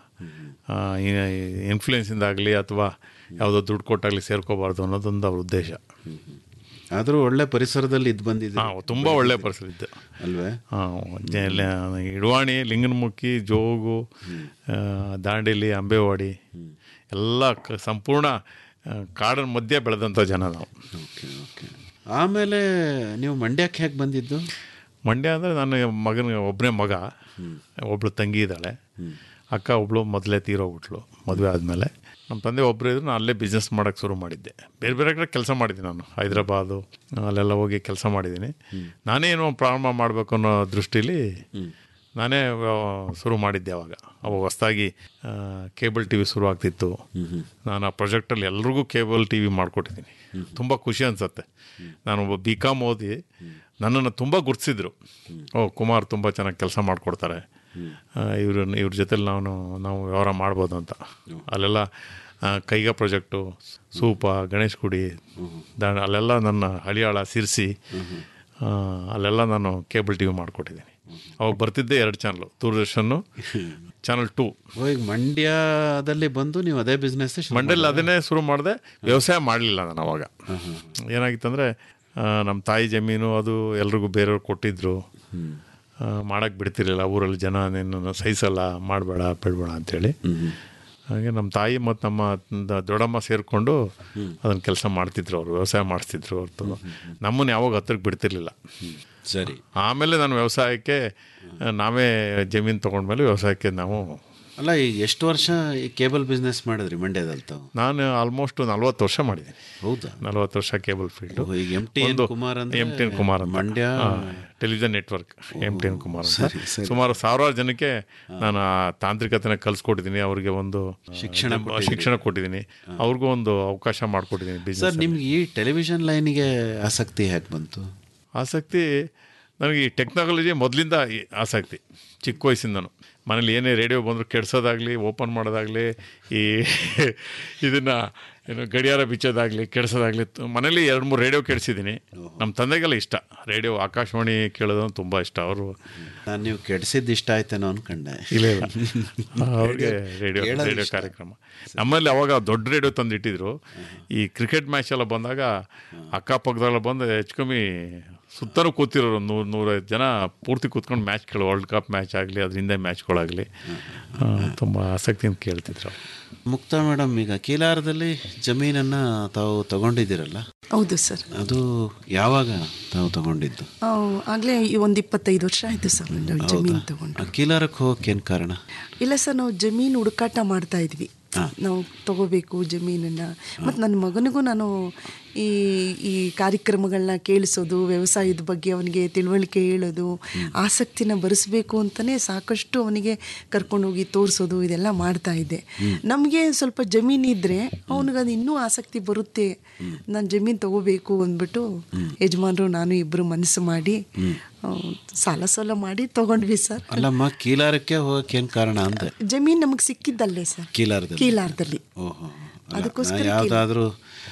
ಇನ್ಫ್ಲೂಯೆನ್ಸಿಂದಾಗಲಿ ಅಥವಾ ಯಾವುದೋ ದುಡ್ಡು ಕೊಟ್ಟಾಗಲಿ ಸೇರ್ಕೋಬಾರ್ದು ಅನ್ನೋದೊಂದು ಅವ್ರ ಉದ್ದೇಶ ಆದರೂ ಒಳ್ಳೆ ಪರಿಸರದಲ್ಲಿ ಇದು ಬಂದಿದೆ ಹಾಂ ತುಂಬ ಒಳ್ಳೆ ಪರಿಸರ ಇತ್ತು ಅಲ್ವೇ ಹಾಂ ಇಡವಾಣಿ ಲಿಂಗನಮುಖಿ ಜೋಗು ಆ, ದಾಂಡೇಲಿ ಅಂಬೇವಾಡಿ ಎಲ್ಲ ಕ- ಸಂಪೂರ್ಣ ಆ, ಕಾಡಿನ ಮಧ್ಯೆ ಬೆಳೆದಂಥ ಜನ ನಾವು ಓಕೆ ಓಕೆ ಆಮೇಲೆ ನೀವು ಮಂಡ್ಯಕ್ಕೆ ಹೇಗೆ ಬಂದಿದ್ದು ಮಂಡ್ಯ ಅಂದರೆ ನನ್ನ ಮಗನ ಒಬ್ಬನೇ ಮಗ ಒಬ್ಳು ತಂಗಿ ಇದ್ದಾಳೆ ಅಕ್ಕ ಒಬ್ಳು ಮೊದಲೇ ತೀರೋಗ್ಬಿಟ್ಲು ಮದುವೆ ಆದಮೇಲೆ ನಮ್ಮ ತಂದೆ ಒಬ್ಬರು ಇದ್ರು ನಾನು ಅಲ್ಲೇ ಬಿಸ್ನೆಸ್ ಮಾಡೋಕ್ಕೆ ಶುರು ಮಾಡಿದ್ದೆ ಬೇರೆ ಬೇರೆ ಕಡೆ ಕೆಲಸ ಮಾಡಿದ್ದೀನಿ ನಾನು ಹೈದ್ರಾಬಾದು ಅಲ್ಲೆಲ್ಲ ಹೋಗಿ ಕೆಲಸ ಮಾಡಿದ್ದೀನಿ ನಾನೇ ಏನೋ ಪ್ರಾರಂಭ ಮಾಡಬೇಕು ಅನ್ನೋ ದೃಷ್ಟಿಲಿ ನಾನೇ ವ್ಯವ- ಶುರು ಮಾಡಿದ್ದೆ ಅವಾಗ ಅವಾಗ ಹೊಸ್ದಾಗಿ ಕೇಬಲ್ ಟಿ ವಿ ಶುರು ಆಗ್ತಿತ್ತು ನಾನು ಆ ಪ್ರಾಜೆಕ್ಟಲ್ಲಿ ಎಲ್ರಿಗೂ ಕೇಬಲ್ ಟಿ ವಿ ಮಾಡಿಕೊಟ್ಟಿದ್ದೀನಿ ತುಂಬ ಖುಷಿ ಅನಿಸುತ್ತೆ ನಾನು ಒಬ್ಬ ಬಿ ಕಾಮ್ ಓದಿ ನನ್ನನ್ನು ತುಂಬ ಗುರ್ತಿಸಿದ್ರು ಓ ಕುಮಾರ್ ತುಂಬ ಚೆನ್ನಾಗಿ ಕೆಲಸ ಮಾಡಿಕೊಡ್ತಾರೆ ಇವ್ರ ಇವ್ರ ಜೊತೆಲಿ ನಾನು ನಾವು ವ್ಯವಹಾರ ಮಾಡ್ಬೋದು ಅಂತ ಅಲ್ಲೆಲ್ಲ ಆ, ಕೈಗಾ ಪ್ರಾಜೆಕ್ಟು ಸೂಪ ಗಣೇಶ್ ಗುಡಿ ದಾಂಡ ಅಲ್ಲೆಲ್ಲ ನನ್ನ ಹಳಿಯಾಳ ಸಿರ್ಸಿ ಆ, ಅಲ್ಲೆಲ್ಲ ನಾನು ಕೇಬಲ್ ಟಿ ವಿ ಮಾಡಿಕೊಟ್ಟಿದ್ದೀನಿ ಅವಾಗ ಬರ್ತಿದ್ದೆ ಎರಡು ಚಾನಲು ದೂರದರ್ಶನ್ನು ಚಾನಲ್ ಟೂ ಓ, ಈಗ ಮಂಡ್ಯದಲ್ಲಿ ಬಂದು ನೀವು ಅದೇ ಬಿಸ್ನೆಸ್ ಮಂಡ್ಯಲ್ಲಿ ಅದನ್ನೇ ಶುರು ಮಾಡಿದೆ ವ್ಯವಸಾಯ ಮಾಡಲಿಲ್ಲ ನಾನು ಅವಾಗ ಏನಾಗಿತ್ತಂದರೆ ನಮ್ಮ ತಾಯಿ ಜಮೀನು ಅದು ಎಲ್ರಿಗೂ ಬೇರೆಯವ್ರು ಕೊಟ್ಟಿದ್ರು ಆ, ಮಾಡೋಕ್ಕೆ ಬಿಡ್ತಿರಲಿಲ್ಲ ಊರಲ್ಲಿ ಜನ ನಿನ್ನನ್ನು ಸಹಿಸಲ್ಲ ಮಾಡಬೇಡ ಬಿಡಬೇಡ ಅಂತೇಳಿ ಹಾಗೆ ನಮ್ಮ ತಾಯಿ ಮತ್ತು ನಮ್ಮ ದ- ದೊಡ್ಡಮ್ಮ ಸೇರಿಕೊಂಡು ಅದನ್ನು ಕೆಲಸ ಮಾಡ್ತಿದ್ರು ಅವರು ವ್ಯವಸಾಯ ಮಾಡಿಸ್ತಿದ್ರು ಹೊರತು ನಮ್ಮನ್ನು ಯಾವಾಗ ಹತ್ರಕ್ಕೆ ಬಿಡ್ತಿರ್ಲಿಲ್ಲ ಸರಿ ಆಮೇಲೆ ನಾನು ವ್ಯವಸಾಯಕ್ಕೆ ಆ, ನಾವೇ ಜಮೀನು ತೊಗೊಂಡ್ಮೇಲೆ ವ್ಯವಸಾಯಕ್ಕೆ ನಾವು ಅಲ್ಲ ಈಗ ಎಷ್ಟು ವರ್ಷ ಈ ಕೇಬಲ್ ಬಿಸ್ನೆಸ್ ಮಾಡಿದ್ರಿ ಮಂಡ್ಯದಲ್ಲಿ ತಾವು ನಾನು ಆಲ್ಮೋಸ್ಟ್ ನಲ್ವತ್ತು ವರ್ಷ ಮಾಡಿದ್ದೀನಿ ಹೌದಾ ನಲ್ವತ್ತು ವರ್ಷ ಕೇಬಲ್ ಫೀಲ್ಡು ಓಹೋ, ಈಗ MTN ಕುಮಾರ್ ಅಂದ್ರೆ ಎಮ್ ಟಿ ಎನ್ ಕುಮಾರ್ ಅಂತ Mandya television network M T N Kumar ಅಂತ ಸರಿ, ಸರಿ. ಸುಮಾರು ಸಾವಿರಾರು ಜನಕ್ಕೆ ನಾನು ಆ ತಾಂತ್ರಿಕತೆನ ಕಲಿಸ್ಕೊಟ್ಟಿದ್ದೀನಿ ಅವ್ರಿಗೆ ಒಂದು ಶಿಕ್ಷಣ ಆ, ಕೊಟ್ಟಿದ್ದೀರಿ. ಶಿಕ್ಷಣ ಕೊಟ್ಟಿದ್ದೀನಿ ಅವ್ರಿಗೂ ಒಂದು ಅವಕಾಶ ಮಾಡಿಕೊಟ್ಟಿದ್ದೀನಿ ಸರ್ ಬಿಸ್ನೆಸ್ ನಿಮ್ಗೆ ಈ ಟೆಲಿವಿಷನ್ ಲೈನಿಗೆ ಆಸಕ್ತಿ ಹೇಗೆ ಬಂತು ಆಸಕ್ತಿ ನನಗೆ ಈ ಟೆಕ್ನಾಲಜಿ ಮೊದಲಿಂದ ಆಸಕ್ತಿ ಚಿಕ್ಕ ವಯಸ್ಸಿಂದನು ಮನೇಲಿ ಏನೇ ರೇಡಿಯೋ ಬಂದರೂ ಕೆಡ್ಸೋದಾಗಲಿ ಓಪನ್ ಮಾಡೋದಾಗಲಿ ಈ ಇದನ್ನು ಏನು ಗಡಿಯಾರ ಬಿಚ್ಚೋದಾಗಲಿ ಕೆಡ್ಸೋದಾಗಲಿ ಮನೇಲಿ ಎರಡು ಮೂರು ರೇಡಿಯೋ ಕೆಡಿಸಿದ್ದೀನಿ ನಮ್ಮ ತಂದೆಗೆಲ್ಲ ಇಷ್ಟ ರೇಡಿಯೋ ಆಕಾಶವಾಣಿ ಕೇಳೋದು ತುಂಬ ಇಷ್ಟ ಅವರು ನಾನು ನೀವು ಕೆಡಿಸಿದ್ದು ಇಷ್ಟ ಆಯ್ತೇನೋ ಅನ್ಕೊಂಡೆ ಇಲ್ಲ ಇಲ್ಲ ಅವ್ರಿಗೆ ರೇಡಿಯೋ ಕೇಳೋದು ರೇಡಿಯೋ ಇಷ್ಟ. ಕಾರ್ಯಕ್ರಮ ನಮ್ಮಲ್ಲಿ ಅವಾಗ ದೊಡ್ಡ ರೇಡಿಯೋ ತಂದಿಟ್ಟಿದ್ರು ಈ ಕ್ರಿಕೆಟ್ ಮ್ಯಾಚ್ ಎಲ್ಲ ಬಂದಾಗ ಅಕ್ಕಪಕ್ಕದಲ್ಲ ಬಂದು ಹೆಚ್ಚು ಕಮ್ಮಿ ಸುತ್ತಲೂ ಕೂತಿರೋರು ನೂರು ನೂರೈದು ಜನ ಪೂರ್ತಿ ಕೂತ್ಕೊಂಡು ಮ್ಯಾಚ್ ಕೇಳೋ ವರ್ಲ್ಡ್ ಕಪ್ ಮ್ಯಾಚ್ ಆಗಲಿ ಅದ್ರ ಹಿಂದೆ ಮ್ಯಾಚ್ಗಳಾಗಲಿ ತುಂಬ ಆಸಕ್ತಿಯಿಂದ ಕೇಳ್ತಿದ್ರು ಅವ್ರು. ಮುಕ್ತಾ ಮೇಡಮ್ ಈಗ ಕೀಲಾರದಲ್ಲಿ ಜಮೀನನ್ನ ತಾವು ತಗೊಂಡಿದ್ದೀರಲ್ಲ ಹೌದು ಸರ್ ಅದು ಯಾವಾಗ ತಾವು ತಗೊಂಡಿದ್ದು ಆಗಲೇ ಒಂದು ಇಪ್ಪತ್ತೈದು ವರ್ಷ ಆಯಿತು ಸರ್ ನಾವು ಜಮೀನು ತಗೊಂಡು ಆ ಕೀಲಾರಕ್ಕೆ ಹೋಗಕ್ಕೆ ಏನು ಕಾರಣ ಇಲ್ಲ ಸರ್ ನಾವು ಜಮೀನು ಹುಡುಕಾಟ ಮಾಡ್ತಾ ಇದ್ವಿ ನಾವು ತಗೋಬೇಕು ಜಮೀನನ್ನು ಮತ್ತು ನನ್ನ ಮಗನಿಗೂ ನಾನು ಈ ಈ ಕಾರ್ಯಕ್ರಮಗಳನ್ನ ಕೇಳಿಸೋದು ವ್ಯವಸಾಯದ ಬಗ್ಗೆ ಅವನಿಗೆ ತಿಳುವಳಿಕೆ ಹೇಳೋದು ಆಸಕ್ತಿನ ಬರೆಸ್ಬೇಕು ಅಂತಲೇ ಸಾಕಷ್ಟು ಅವನಿಗೆ ಕರ್ಕೊಂಡೋಗಿ ತೋರಿಸೋದು ಇದೆಲ್ಲ ಮಾಡ್ತಾ ಇದ್ದೆ ನಮಗೆ ಸ್ವಲ್ಪ ಜಮೀನು ಇದ್ದರೆ ಅವನಿಗೆ ಅದು ಇನ್ನೂ ಆಸಕ್ತಿ ಬರುತ್ತೆ ನಾನು ಜಮೀನು ತಗೋಬೇಕು ಅಂದ್ಬಿಟ್ಟು ಯಜಮಾನರು ನಾನು ಇಬ್ಬರು ಮನಸ್ಸು ಮಾಡಿ ಆ, ಸಾಲ ಸಾಲ ಮಾಡಿ ತಗೊಂಡ್ವಿ ಸರ್ ಅಲ್ಲಮ್ಮ ಕೀಲಾರಕ್ಕೆ ಹೋಗಕ್ಕೆ ಏನು ಕಾರಣ ಅಂದೆ ಜಮೀನು ನಮಗೆ ಸಿಕ್ಕಿದ್ದಲ್ಲೇ ಸರ್ ಕೀಲಾರದಲ್ಲಿ ಕೀಲಾರದಲ್ಲಿ ಓಹೋ ಅದಕ್ಕೋಸ್ಕರ ಯಾವುದಾದ್ರೂ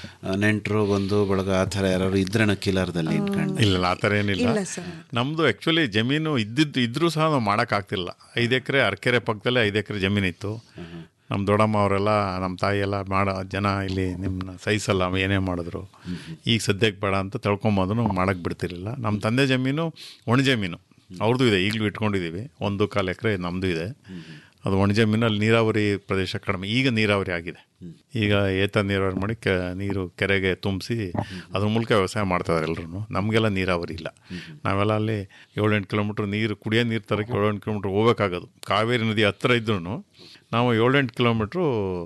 ನೆಂಟರು ಬಂದು ಬಳಗ ಆ ಥರ ಯಾರು ಇದ್ರೇನ ಕೀಲಾರದಲ್ಲಿ ಇಟ್ಕೊಂಡು ಇಲ್ಲ ಆ ಥರ ಏನಿಲ್ಲ ಇಲ್ಲ ಸರ್. ನಮ್ಮದು ಆ್ಯಕ್ಚುಲಿ ಜಮೀನು ಇದ್ದಿದ್ದು ಇದ್ರೂ ಸಹ ನಾವು ಮಾಡೋಕ್ಕಾಗ್ತಿಲ್ಲ ಐದು ಎಕರೆ ಅರಕೆರೆ ಪಕ್ಕದಲ್ಲೇ ಐದು ಎಕರೆ ಜಮೀನಿತ್ತು ನಮ್ಮ ದೊಡ್ಡಮ್ಮ ಅವರೆಲ್ಲ ನಮ್ಮ ತಾಯಿ ಎಲ್ಲ ಮಾಡೋ ಜನ ಇಲ್ಲಿ ನಿಮ್ಮನ್ನ ಸಹಿಸಲ್ಲ ಏನೇ ಮಾಡಿದ್ರು ಈಗ ಸದ್ಯಕ್ಕೆ ಬೇಡ ಅಂತ ತಳ್ಕೊಂಬಂದು ಮಾಡೋಕ್ಕೆ ಬಿಡ್ತಿರ್ಲಿಲ್ಲ ನಮ್ಮ ತಂದೆ ಜಮೀನು ಒಣ ಜಮೀನು ಅವ್ರದ್ದು ಇದೆ ಈಗಲೂ ಇಟ್ಕೊಂಡಿದ್ದೀವಿ ಒಂದು ಕಾಲು ಎಕರೆ ನಮ್ಮದು ಇದೆ ಅದು ಒಣ ಜಮೀನಲ್ಲಿ ನೀರಾವರಿ ಪ್ರದೇಶ ಕಡಿಮೆ ಈಗ ನೀರಾವರಿ ಆಗಿದೆ ಈಗ ಏತ ನೀರಾವರಿ ಮಾಡಿ ಕೆ ನೀರು ಕೆರೆಗೆ ತುಂಬಿಸಿ ಅದ್ರ ಮೂಲಕ ವ್ಯವಸಾಯ ಮಾಡ್ತಾರೆ ಎಲ್ಲರೂ ನಮಗೆಲ್ಲ ನೀರಾವರಿ ಇಲ್ಲ ನಾವೆಲ್ಲ ಅಲ್ಲಿ ಏಳೆಂಟು ಕಿಲೋಮೀಟ್ರ್ ನೀರು ಕುಡಿಯೋ ನೀರು ತರಕ್ಕೆ ಏಳೆಂಟು ಕಿಲೋಮೀಟ್ರ್ ಹೋಗ್ಬೇಕಾಗೋದು ಕಾವೇರಿ ನದಿ ಹತ್ತಿರ ಇದ್ರೂ ನಾವು ಏಳೆಂಟು ಕಿಲೋಮೀಟ್ರು